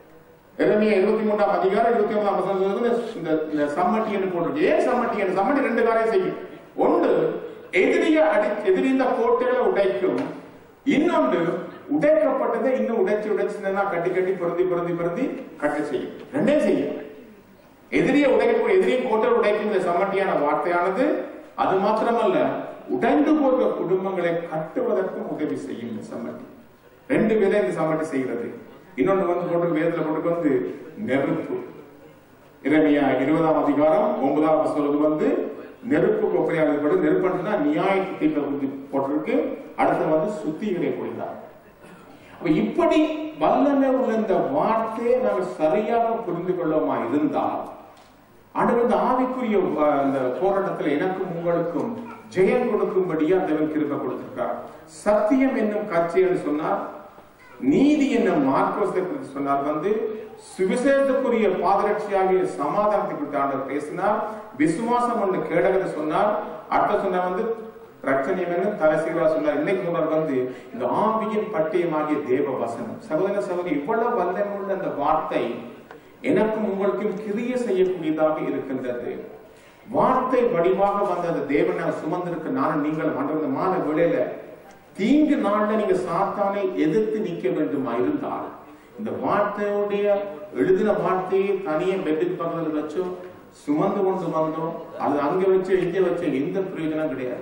S1: எரமியா இருபத்தி மூன்றாம் அதிகாரம் இருபத்தி ஒன்பதாம் வசனம் சொல்லுது, இந்த இந்த சம்மட்டி என்று போட்டிருக்கு ஏன் சம்மட்டி என்று சம்மட்டி ரெண்டு காரியம் செய்யும் ஒன்று எதிரிய அடி எதிரி இந்த கோட்டைகளை உடைக்கும் இன்னொன்று உடைக்கப்பட்டதை இன்னும் உடைச்சு உடைச்சுன்னா கட்டி கட்டி பொருந்தி பொருந்தி பொருந்தி கட்ட செய்யும் ரெண்டே செய்யும் எதிரியை உடைக்கக்கூடிய எதிரியை கோட்டை உடைக்கும் இந்த சம்மட்டியான வார்த்தையானது அது மாத்திரமல்ல உடைந்து போகிற குடும்பங்களை கட்டுவதற்கும் உதவி செய்யும் இந்த சம்மட்டி ரெண்டு பேரை இந்த சம்மட்டி செய்கிறது இன்னொன்று வந்து போட்டு வேதத்துல போட்டு வந்து நெருப்பு இறைமையா இருபதாம் அதிகாரம் ஒன்பதாம் சொல்றது வந்து நெருப்பு கொப்பரையாகப்பட்டு நெருப்புன்னா நியாய தீர்ப்பை குறித்து போட்டிருக்கு அடுத்து வந்து சுத்திகரை கொள்கிறார் அப்ப இப்படி வல்லமை உள்ள இந்த வார்த்தையை நாங்கள் சரியாக புரிந்து கொள்ளமா இருந்தால் ஆண்டவர் இந்த ஆவிக்குரிய அஹ், இந்த போராட்டத்தில் எனக்கும் உங்களுக்கும் ஜெயம் கொடுக்கும்படியா தேவன் கிருபை கொடுத்திருக்கார் சத்தியம் என்னும் கட்சி என்று சொன்னார் நீதி என்னும் மார்க்கோசை குறித்து சொன்னார் வந்து சுவிசேஷத்துக்குரிய பாதரட்சியாகிய சமாதானத்தை குறித்து ஆண்டவர் பேசினார் விசுவாசம் என்று கேடகத்தை சொன்னார் அடுத்த சொன்ன வந்து ரட்சணியம் என்று தலைசீரா சொன்னார் இன்னைக்கு சொன்னார் வந்து இந்த ஆவியின் பட்டியமாகிய தேவ வசனம் சகோதர சகோதரி இவ்வளவு வல்லமுள்ள அந்த வார்த்தை எனக்கும் உங்களுக்கும் கிரிய செய்யக்கூடியதாக இருக்கின்றது வார்த்தை வடிவாக வந்த அந்த தேவனை சுமந்திருக்க நானும் நீங்கள் மன்ற மாலை வேளையில தீங்கு நாள்ல நீங்க சாத்தானை எதிர்த்து நிக்க வேண்டுமா இருந்தால் இந்த வார்த்தையுடைய எழுதின வார்த்தையை தனியே பெட்டுக்கு பக்கத்துல வச்சோ சுமந்து கொண்டு வந்தோம் அது அங்க வச்சு இங்க வச்சு எந்த பிரயோஜனம் கிடையாது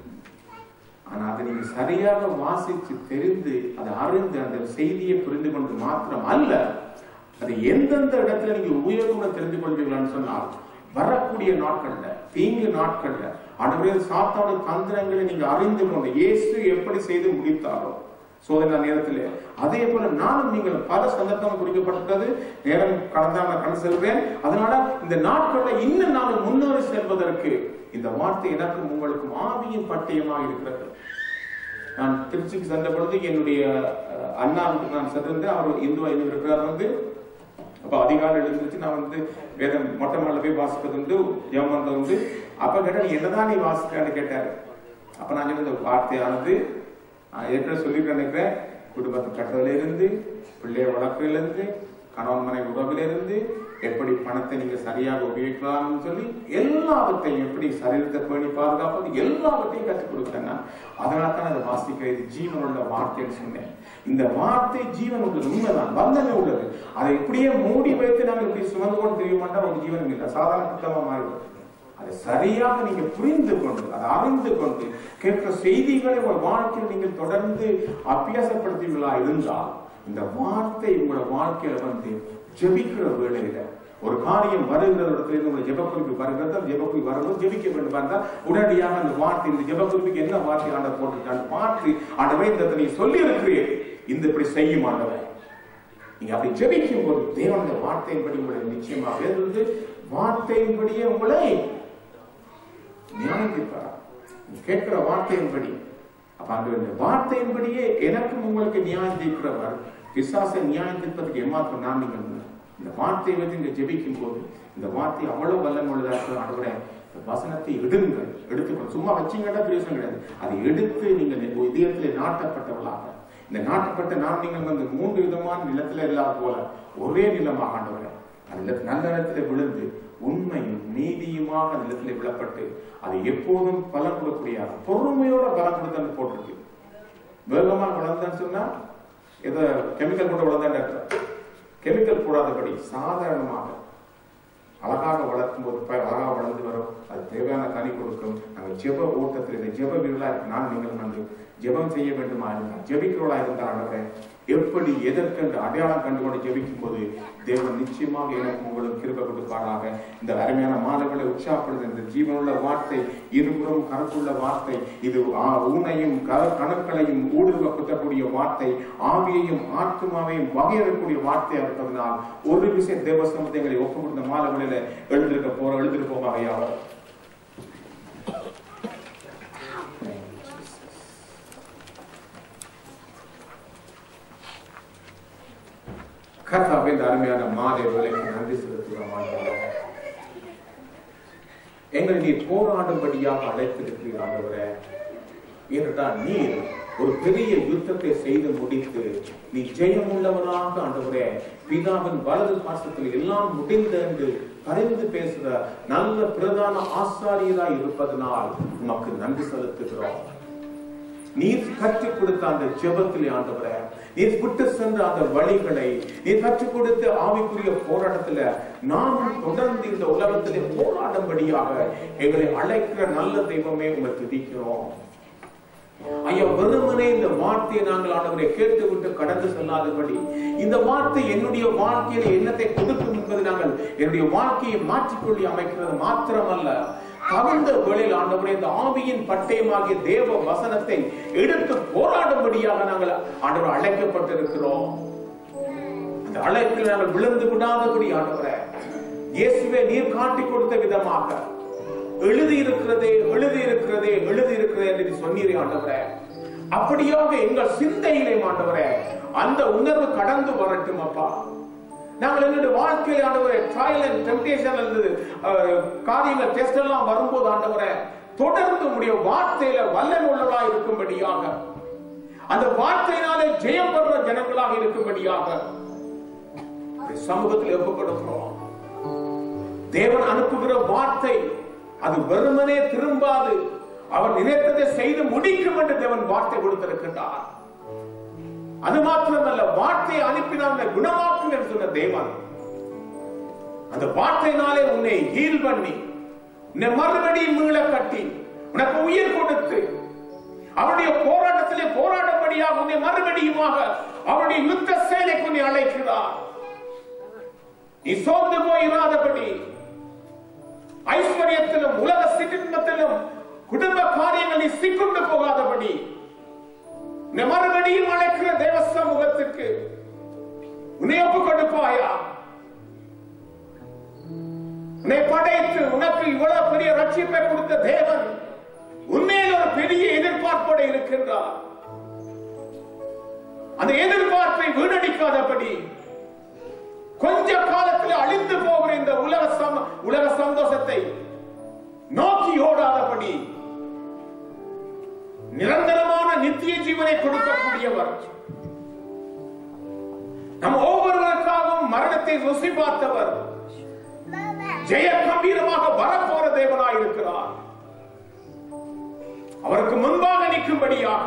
S1: ஆனா அதை நீங்க சரியாக வாசிச்சு தெரிந்து அதை அறிந்து அந்த செய்தியை புரிந்து கொண்டு மாத்திரம் அல்ல அது எந்தெந்த இடத்துல நீங்க உபயோகம் தெரிந்து கொள்வீங்களான்னு சொன்னால் வரக்கூடிய நாட்கள்ல தீங்கு நாட்கள்ல ஆண்டவரே சாத்தான தந்திரங்களை நீங்க அறிந்து கொண்டு இயேசு எப்படி செய்து முடித்தாரோ சோதனை நேரத்தில் அதே போல நானும் நீங்கள் பல சந்தர்ப்பங்கள் குறிக்கப்பட்டது நேரம் கடந்த நான் கடந்து செல்வேன் அதனால இந்த நாட்கள்ல இன்னும் நாங்கள் முன்னேறி செல்வதற்கு இந்த வார்த்தை எனக்கும் உங்களுக்கும் ஆவியின் பட்டயமாக இருக்கிறது நான் திருச்சிக்கு சென்ற பொழுது என்னுடைய அஹ், அண்ணாவுக்கு நான் சென்றிருந்தேன் அவர் இந்து இந்து இருக்கிறார் வந்து அப்ப அதிகாலை எழுந்துச்சு நான் வந்து வேதம் மொட்டை மாடல போய் வாசிப்பது உண்டு ஜெபம் பண்றது உண்டு அப்ப கேட்டா நீ என்னதான் நீ வாசிக்கிறான்னு கேட்டாரு அப்ப நான் சொன்ன இந்த வார்த்தையானது நான் ஏற்கனவே சொல்லிட்டு நினைக்கிறேன் குடும்பத்தை கட்டுறதுல இருந்து பிள்ளைய வளர்க்கறதுல இருந்து கணவன் மனை உறவுல இருந்து எப்படி பணத்தை நீங்க சரியாக உபயோகிக்கலாம்னு சொல்லி எல்லாவற்றையும் எப்படி சரீரத்தை பேணி பாதுகாப்பது எல்லாவற்றையும் கற்றுக் கொடுத்தேன் நான் அதனால தான் அதை வாசிக்கிறேன் இது ஜீவனுள்ள வார்த்தைன்னு சொன்னேன் இந்த வார்த்தை ஜீவன் உள்ளது உண்மைதான் வந்தமே உள்ளது அதை இப்படியே மூடி வைத்து நாங்கள் இப்படி சுமந்து கொண்டு தெரிய மாட்டோம் ஒரு ஜீவனம் இல்லை சாதாரண புத்தகமா மாறிடும் அதை சரியாக நீங்க புரிந்து கொண்டு அதை அறிந்து கொண்டு கேட்கிற செய்திகளை உங்கள் வாழ்க்கையில் நீங்கள் தொடர்ந்து அபியாசப்படுத்துவீங்களா இருந்தால் இந்த வார்த்தை உங்களோட வாழ்க்கையில வந்து ஜெபிக்கிற வேளையில ஒரு காரியம் வருகிற இடத்துல இருந்து உங்களை ஜெபக்குறிப்பு வருகிறது அந்த ஜெபக்குறிப்பு வரும்போது ஜெபிக்க வேண்டும் பார்த்தா உடனடியாக அந்த வார்த்தை இந்த ஜெபக்குறிப்புக்கு என்ன வார்த்தை ஆண்டவர் போட்டிருக்கான்னு பார்த்து ஆண்டவரே இந்த இடத்துல நீ சொல்லி இருக்கிறீர் இந்த இப்படி செய்யும் ஆண்டவர் நீங்க அப்படி ஜெபிக்கும் போது தேவனுடைய வார்த்தையின்படி உங்களை நிச்சயமாக இருந்து வார்த்தையின்படியே உங்களை நியாயத்திற்பார் நீ கேட்கிற வார்த்தையின்படி அப்ப அந்த இந்த வார்த்தையின்படியே எனக்கும் உங்களுக்கு நியாயம் தீர்க்கிறவர் பிசாசை நியாயம் தீர்ப்பதற்கு ஏமாற்றம் நான் நீங்கள் இல்லை. இந்த வார்த்தையை வந்து இங்க ஜெபிக்கும் போது இந்த வார்த்தை அவ்வளவு வல்லம் உள்ளதாக ஆடுகிற வசனத்தை எடுங்கள் எடுத்துக்கணும் சும்மா வச்சீங்கன்னா பிரயோசனம் கிடையாது அதை எடுத்து நீங்கள் இதயத்திலே நாட்டப்பட்டவர்களாக இந்த நாட்டப்பட்ட நான் நீங்கள் வந்து மூன்று விதமான நிலத்துல இல்லாத போல ஒரே நிலமாக ஆண்டவரே அந்த நல்ல நிலத்திலே விழுந்து உண்மையும் நீதியுமாக நிலத்திலே விழப்பட்டு அது எப்போதும் பலம் கொடுக்கக்கூடிய பொறுமையோட பலம் கொடுத்தன்னு போட்டிருக்கு வேகமா வளர்ந்தான்னு சொன்னா ஏதோ கெமிக்கல் போட்டு வளர்ந்தான்னு அர்த்தம் கெமிக்கல் போடாதபடி சாதாரணமாக அழகாக வளர்க்கும் போது ப- அழகாக வளர்ந்து வரும் அது தேவையான கனி கொடுக்கும் நாங்கள் ஜெப ஓட்டத்தில் இந்த ஜெப வீரலா இருக்கு நான் நீங்கள் வந்து ஜெபம் செய்ய வேண்டுமா இருந்தால் ஜெபிக்கிறவளா இருந்தால் ஆண்டவரே எப்படி எதற்கென்று அடையாளம் கண்டுகொண்டு ஜெபிக்கும் போது தேவன் நிச்சயமாக எனக்கு உங்களுக்கு கிருபை கொடுப்பாராக இந்த அருமையான மாதங்களை உற்சாகப்படுத்த இந்த ஜீவனுள்ள வார்த்தை இருபுறம் கருத்துள்ள வார்த்தை இது ஆ- ஊனையும் க- கணக்களையும் ஊடுருவ குத்தக்கூடிய வார்த்தை ஆவியையும் ஆத்மாவையும் வகையிடக்கூடிய வார்த்தை இருப்பதனால் ஒரு விஷயம் தேவ சமூகங்களை ஒப்பு கொடுத்த மாதங்களில எழுந்திருக்க போற எழுந்திருப்போம் ஆகையாவர் கர்த்தாவே இந்த அருமையான மாலை வேலைக்கு நன்றி செலுத்துகிறோம் ஆண்டவரே. எங்களை நீர் போராடும்படியாக அழைத்திருக்கிறீர் ஆண்டவரே ஏனென்றால் நீர் ஒரு பெரிய யுத்தத்தை செய்து முடித்து நீ ஜெயமுள்ளவராக ஆண்டவரே பிதாவின் வலது பாசத்தில் எல்லாம் முடிந்து என்று பரிந்து பேசுகிற நல்ல பிரதான ஆசாரியராய் இருப்பதனால் உமக்கு நன்றி செலுத்துகிறோம் நீர் கற்றுக் கொடுத்த அந்த ஜெபத்திலே ஆண்டவரே நீர் விட்டு சென்ற அந்த வழிகளை நீர் கற்றுக் கொடுத்த ஆவிக்குரிய போராட்டத்துல நாமும் தொடர்ந்து இந்த உலகத்திலே போராடும்படியாக எங்களை அழைக்கிற நல்ல தெய்வமே உங்களை துதிக்கிறோம் ஐயா வெறுமனே இந்த வார்த்தையை நாங்கள் ஆண்டவரை கேட்டு விட்டு கடந்து செல்லாதபடி இந்த வார்த்தை என்னுடைய வாழ்க்கையில என்னத்தை கொடுக்கும் என்பதை நாங்கள் என்னுடைய வாழ்க்கையை மாற்றிக்கொள்ளி அமைக்கிறது மாத்திரமல்ல தகுந்த வேளையில் ஆண்டவரே இந்த ஆவியின் பட்டயமாகிய தேவ வசனத்தை எடுத்து போராடும்படியாக நாங்கள் ஆண்டவர் அழைக்கப்பட்டிருக்கிறோம் அந்த அழைப்பில் நாங்கள் விழுந்து விடாதபடி ஆண்டவரே இயேசுவே நீர் காட்டிக் கொடுத்த விதமாக எழுதி இருக்கிறதே எழுதி இருக்கிறதே எழுதி இருக்கிறதே என்று நீ சொன்னீரே ஆண்டவரே அப்படியாக எங்கள் சிந்தையிலே ஆண்டவரே அந்த உணர்வு கடந்து வரட்டும் அப்பா நாங்கள் எங்களுடைய வாழ்க்கையில் ஆண்டவரே ட்ரையல் அண்ட் டெம்டேஷன் இருந்தது காரியங்கள் டெஸ்ட் எல்லாம் வரும்போது ஆண்டவரே தொடர்ந்து உடைய வார்த்தையில வல்லன் உள்ளவா இருக்கும்படியாக அந்த வார்த்தையினாலே ஜெயம் பெறுற ஜனங்களாக இருக்கும்படியாக உம்முடைய சமூகத்தில் ஒப்புக் கொடுக்கிறோம் தேவன் அனுப்புகிற வார்த்தை அது வெறுமனே திரும்பாது அவர் நினைத்ததை செய்து முடிக்கும் என்று தேவன் வார்த்தை கொடுத்திருக்கின்றார் அது மாத்திரமல்ல வார்த்தையை அனுப்பினால் உன்னை குணமாக்கும் என்று சொன்ன தேவன் அந்த வார்த்தையினாலே உன்னை ஹீல் பண்ணி உன்னை மறுபடியும் மீள கட்டி உனக்கு உயிர் கொடுத்து அவருடைய போராட்டத்திலே போராடும்படியாக உன்னை மறுபடியுமாக அவருடைய யுத்த சேலைக்கு உன்னை அழைக்கிறார் நீ சோர்ந்து போயிராதபடி ஐஸ்வர்யத்திலும் உலக சிற்றின்பத்திலும் குடும்ப காரியங்கள் நீ சிக்குண்டு போகாதபடி உன்னை மறுபடியும் அழைக்கிற தேவ சமூகத்துக்கு உன்னை ஒப்பு கொடுப்பாயா உன்னை படைத்து உனக்கு இவ்வளவு பெரிய ரட்சிப்பை கொடுத்த தேவன் உண்மையில் ஒரு பெரிய எதிர்பார்ப்போடு இருக்கின்றார் அந்த எதிர்பார்ப்பை வீணடிக்காதபடி கொஞ்ச காலத்தில் அழிந்து போகிற இந்த உலக சம உலக சந்தோஷத்தை நோக்கி ஓடாதபடி நிரந்தரமான நித்திய ஜீவனை கொடுக்கக்கூடியவர் நம் ஒவ்வொருவருக்காகவும் மரணத்தை ருசி பார்த்தவர் ஜெய கம்பீரமாக வரப்போற தேவனாய் இருக்கிறார் அவருக்கு முன்பாக நிற்கும்படியாக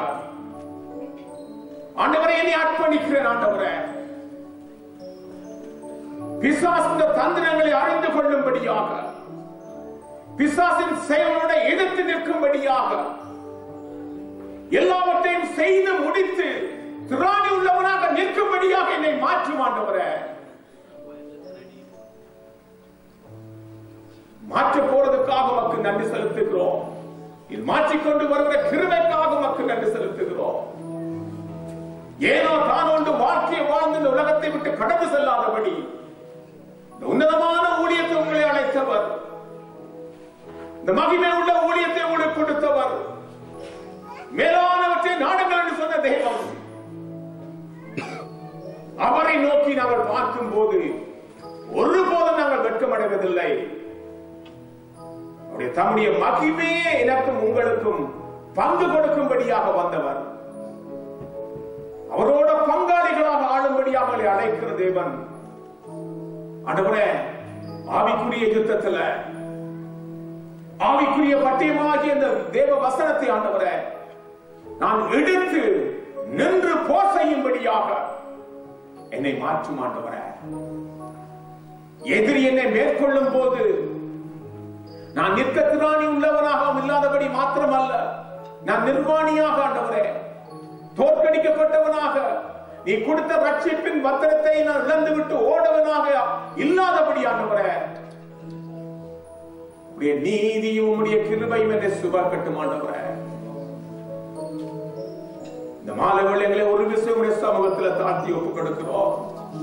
S1: ஆண்டவரை என்னை அர்ப்பணிக்கிறேன் ஆண்டவரே பிசாசின் தந்திரங்களை அறிந்து கொள்ளும்படியாக பிசாசின் செயலோட எதிர்த்து நிற்கும்படியாக எல்லாவற்றையும் செய்து முடித்து திராணி உள்ளவனாக நிற்கும்படியாக என்னை மாற்றும் ஆண்டவரே மாற்ற போறதுக்காக உமக்கு நன்றி செலுத்துகிறோம் இது மாற்றிக்கொண்டு வருகிற கிருபைக்காக உமக்கு நன்றி செலுத்துகிறோம் ஏனோ தான் ஒன்று வாழ்க்கையை வாழ்ந்து இந்த உலகத்தை விட்டு கடந்து செல்லாதபடி இந்த உன்னதமான ஊழியத்தை உங்களை அழைத்தவர் இந்த மகிமை உள்ள ஊழியத்தை உங்களுக்கு கொடுத்தவர் மேலானவற்றை நாடுங்கள் என்று சொன்ன தெய்வம் அவரை நோக்கி நாங்கள் பார்க்கும் போது ஒருபோதும் நாங்கள் வெட்கமடைவதில்லை அவருடைய தம்முடைய மகிமையே எனக்கும் உங்களுக்கும் பங்கு கொடுக்கும்படியாக வந்தவர் அவரோட பங்காளிகளாக ஆளும்படியாக அவளை அழைக்கிற தேவன் ஆண்டவரே ஆவிக்குரிய யுத்தத்துல ஆவிக்குரிய பட்டியமாகிய இந்த தேவ வசனத்தை ஆண்டவரே நான் எடுத்து நின்று போர் செய்யும்படியாக என்னை மாற்றும் ஆண்டவரே எதிரி என்னை மேற்கொள்ளும் போது நான் நிற்க திராணி உள்ளவனாக இல்லாதபடி மாத்திரமல்ல நான் நிர்வாணியாக ஆண்டவரே தோற்கடிக்கப்பட்டவனாக நீ கொடுத்த ரட்சிப்பின் பத்திரத்தை நான் இழந்து விட்டு ஓடவனாக இல்லாதபடி ஆண்டவரே உடைய நீதியும் உம்முடைய கிருபையும் என்னை சுபக்கட்டும் ஆண்டவரே இந்த மாலை வேளைகளை ஒரு விஷயம் உடைய சமூகத்துல தாழ்த்தி ஒப்பு கொடுக்கிறோம்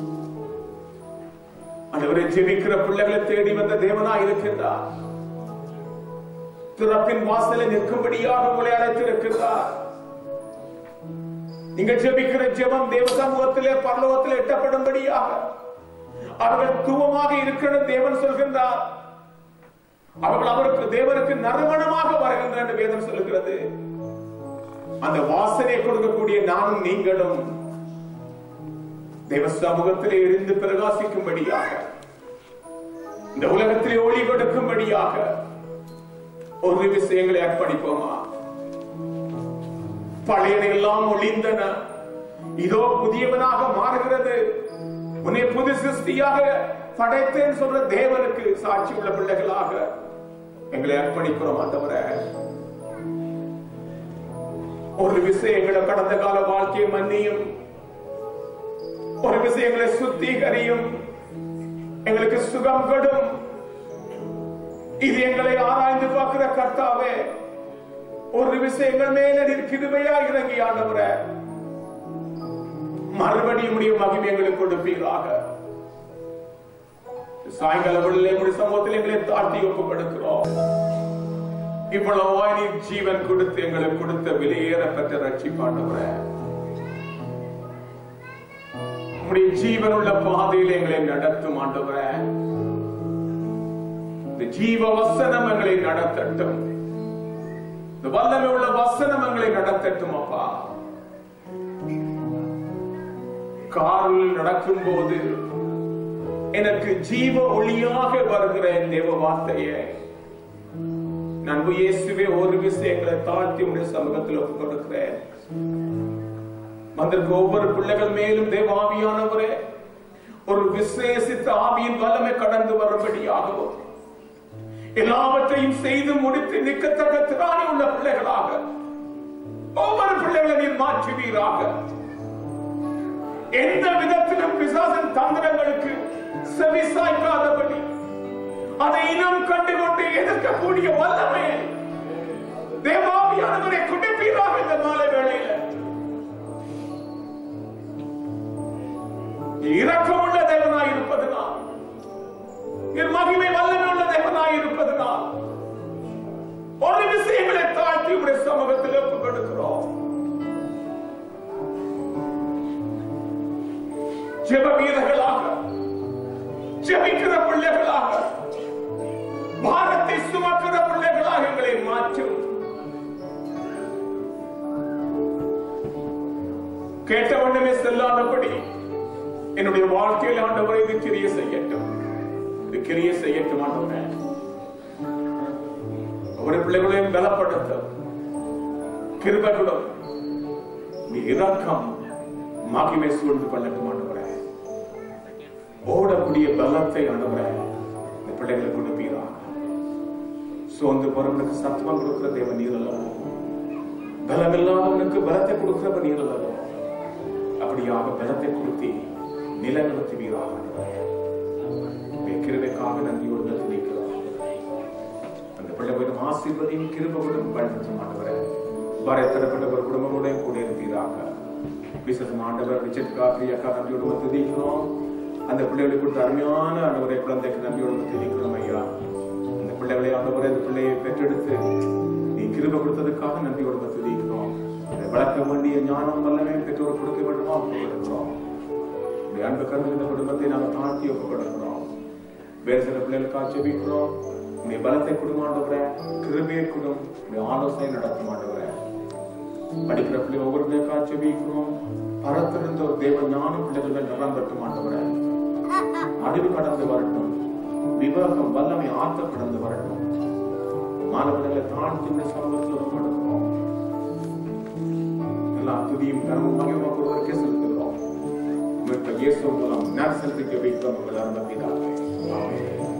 S1: ஆண்டவரை ஜெபிக்கிற பிள்ளைகளை தேடி வந்த தேவனா இருக்கின்றார் திறப்பின் வாசலை நிற்கும்படியாக உங்களை அழைத்திருக்கிறார் நீங்கள் ஜெபிக்கிற ஜெபம் தேவ சமூகத்திலே பரலோகத்திலே எட்டப்படும்படியாக அவர்கள் தூவமாக இருக்கிற தேவன் சொல்கின்றார் அவர்கள் அவருக்கு தேவனுக்கு நறுமணமாக வருகின்றன என்று வேதம் சொல்கிறது அந்த வாசனை கொடுக்கக்கூடிய நானும் நீங்களும் தேவ சமூகத்திலே இருந்து பிரகாசிக்கும்படியாக இந்த உலகத்திலே ஒளி கொடுக்கும்படியாக ஒரு விஷயங்களை அர்ப்பணிப்போமா பழையன எல்லாம் ஒளிந்தன இதோ புதியவனாக மாறுகிறது உன்னை புது சிருஷ்டியாக படைத்தேன் சொல்ற தேவனுக்கு சாட்சி உள்ள பிள்ளைகளாக எங்களை அர்ப்பணிக்கிறோம் ஆண்டவரே ஒரு விஷயங்களை கடந்த கால வாழ்க்கையை மன்னியும் ஒரு விஷயங்களை சுத்திகரியும் எங்களுக்கு சுகம் கொடும் இது எங்களை ஆராய்ந்து பார்க்கிற கர்த்தாவே ஒரு விஷயங்கள் மேல நீர் கிருபையா இறங்கி ஆண்டவரே மறுபடியும் உடைய மகிமை எங்களுக்கு கொடுப்பீராக சாயங்கால வேளையிலே உடைய சமூகத்தில் எங்களை தாழ்த்தி ஒப்புக்கொடுக்கிறோம் இவ்வளவாய் நீர் ஜீவன் கொடுத்து எங்களுக்கு கொடுத்த விலையேற பெற்ற ரட்சிப்பாண்டவரே உடைய ஜீவன் உள்ள பாதையில் எங்களை நடத்தும் ஆண்டவரே இந்த ஜீவ வசனம் எங்களை நடத்தட்டும் இந்த வல்லமை உள்ள வசனம் எங்களை நடத்தட்டும் அப்பா காரில் நடக்கும் போது எனக்கு ஜீவ ஒளியாக வருகிற என் தேவ வார்த்தையை நண்பு இயேசுவே ஒரு விஷயங்களை தாழ்த்தி உடைய சமூகத்தில் ஒப்புக் கொடுக்கிறேன் வந்திருக்க ஒவ்வொரு பிள்ளைகள் மேலும் தேவாவியானவரே ஒரு விசேஷித்த ஆவியின் வல்லமை கடந்து வரும்படியாகவும் எல்லாவற்றையும் செய்து முடித்து நிற்கத்தக்க திராணி உள்ள பிள்ளைகளாக ஒவ்வொரு பிள்ளைகளை நீர் மாற்றுவீராக எந்த விதத்திலும் பிசாசின் தந்திரங்களுக்கு செவி சாய்க்காதபடி அதை இனம் கண்டுகொண்டு எதிர்க்கக்கூடிய வல்லமையை தேவாவியானவரை குடிப்பீராக இந்த மாலை வேளையில இரக்கமுள்ள தேவனாய் இருப்பதுனால் என் மகிமை வல்லமை உள்ள தேவனாய் இருப்பதுனால் ஒரு விஷயங்களை தாழ்த்தி உடைய சமூகத்தில் ஒப்புக் கொடுக்கிறோம் ஜெப வீரர்களாக ஜெபிக்கிற பிள்ளைகளாக பாரத்தை சுமக்கிற பிள்ளைகளாக எங்களை மாற்றும் கேட்ட வண்ணமே செல்லாதபடி என்னுடைய வாழ்க்கையில் ஆண்டவரை இது கிரிய செய்யட்டும் இது கிரிய செய்யட்டும் ஆண்டவரே ஒவ்வொரு பிள்ளைகளையும் பலப்படுத்த கிருபகுடம் நீ இரக்கம் மகிமை சூழ்ந்து கொள்ளட்டும் ஆண்டவரே ஓடக்கூடிய பலத்தை ஆண்டவரே இந்த பிள்ளைகளுக்கு கொடுப்பீராக சோர்ந்து போறவனுக்கு சத்துவம் கொடுக்கிற தேவன் நீர் அல்லவோ பலம் இல்லாதவனுக்கு பலத்தை கொடுக்கிறவன் நீர் அல்லவோ அப்படியாக பலத்தை கொடுத்தி நிலநிறுத்துவீராக ஆண்டவரே. உம்முடைய கிருபைக்காக நன்றியோடு துதிக்கிறோம் அந்த பிள்ளைகளும் ஆசீர்வதியும் கிருபைகளும் பயன்படுத்த மாட்டவரே வரை தரப்பட்ட ஒரு குடும்பங்களோட கூட இருப்பீராக விசேஷம் ஆண்டவர் ரிச்சர்ட் காத்ரி அக்கா நம்பியோடு துதிக்கிறோம் அந்த பிள்ளைகளுக்கு கொடுத்த அருமையான ஆண்டவரை குழந்தைக்கு நம்பியோடு துதிக்கிறோம் ஐயா அந்த பிள்ளைகளை ஆண்டவரை அந்த பிள்ளையை பெற்றெடுத்து நீ கிருபை கொடுத்ததுக்காக நன்றியோடு துதிக்கிறோம் அதை வளர்க்க வேண்டிய ஞானம் வல்லமே பெற்றோர் கொடுக்க வேண்டுமா ஒப்புக்கொடுக்கிறோம் உடைய அன்பு கருது இந்த குடும்பத்தை நாங்கள் தாழ்த்தி ஒப்புக்கொடுக்கிறோம் வேறு சில பிள்ளைகளுக்காக ஜெபிக்கிறோம் உடைய பலத்தை குடும்பமாண்டவரே கிருபையை குடும் உடைய ஆலோசனை நடத்த மாட்டவரே படிக்கிற பிள்ளை ஒவ்வொரு பிள்ளைக்காக ஜெபிக்கிறோம் பரத்திருந்த ஒரு தேவ ஞானம் பிள்ளைகள் நலம் பெற்று மாட்டவரே அறிவு கடந்து வரட்டும் விவேகம் வல்லமை ஆத்த கடந்து வரட்டும் மாணவர்களை தாழ்த்தி இந்த சமூகத்தில் ஒப்புக்கொடுக்கிறோம் எல்லா துதியும் கனமும் மகிழ்வாக ஒருவருக்கே செலுத்துகிறோம் உங்கள் இயேசு மூலம் நான் செலுத்தி ஜெபிக்கிறோம் உங்கள் அருமத்தினாலே ஆமென்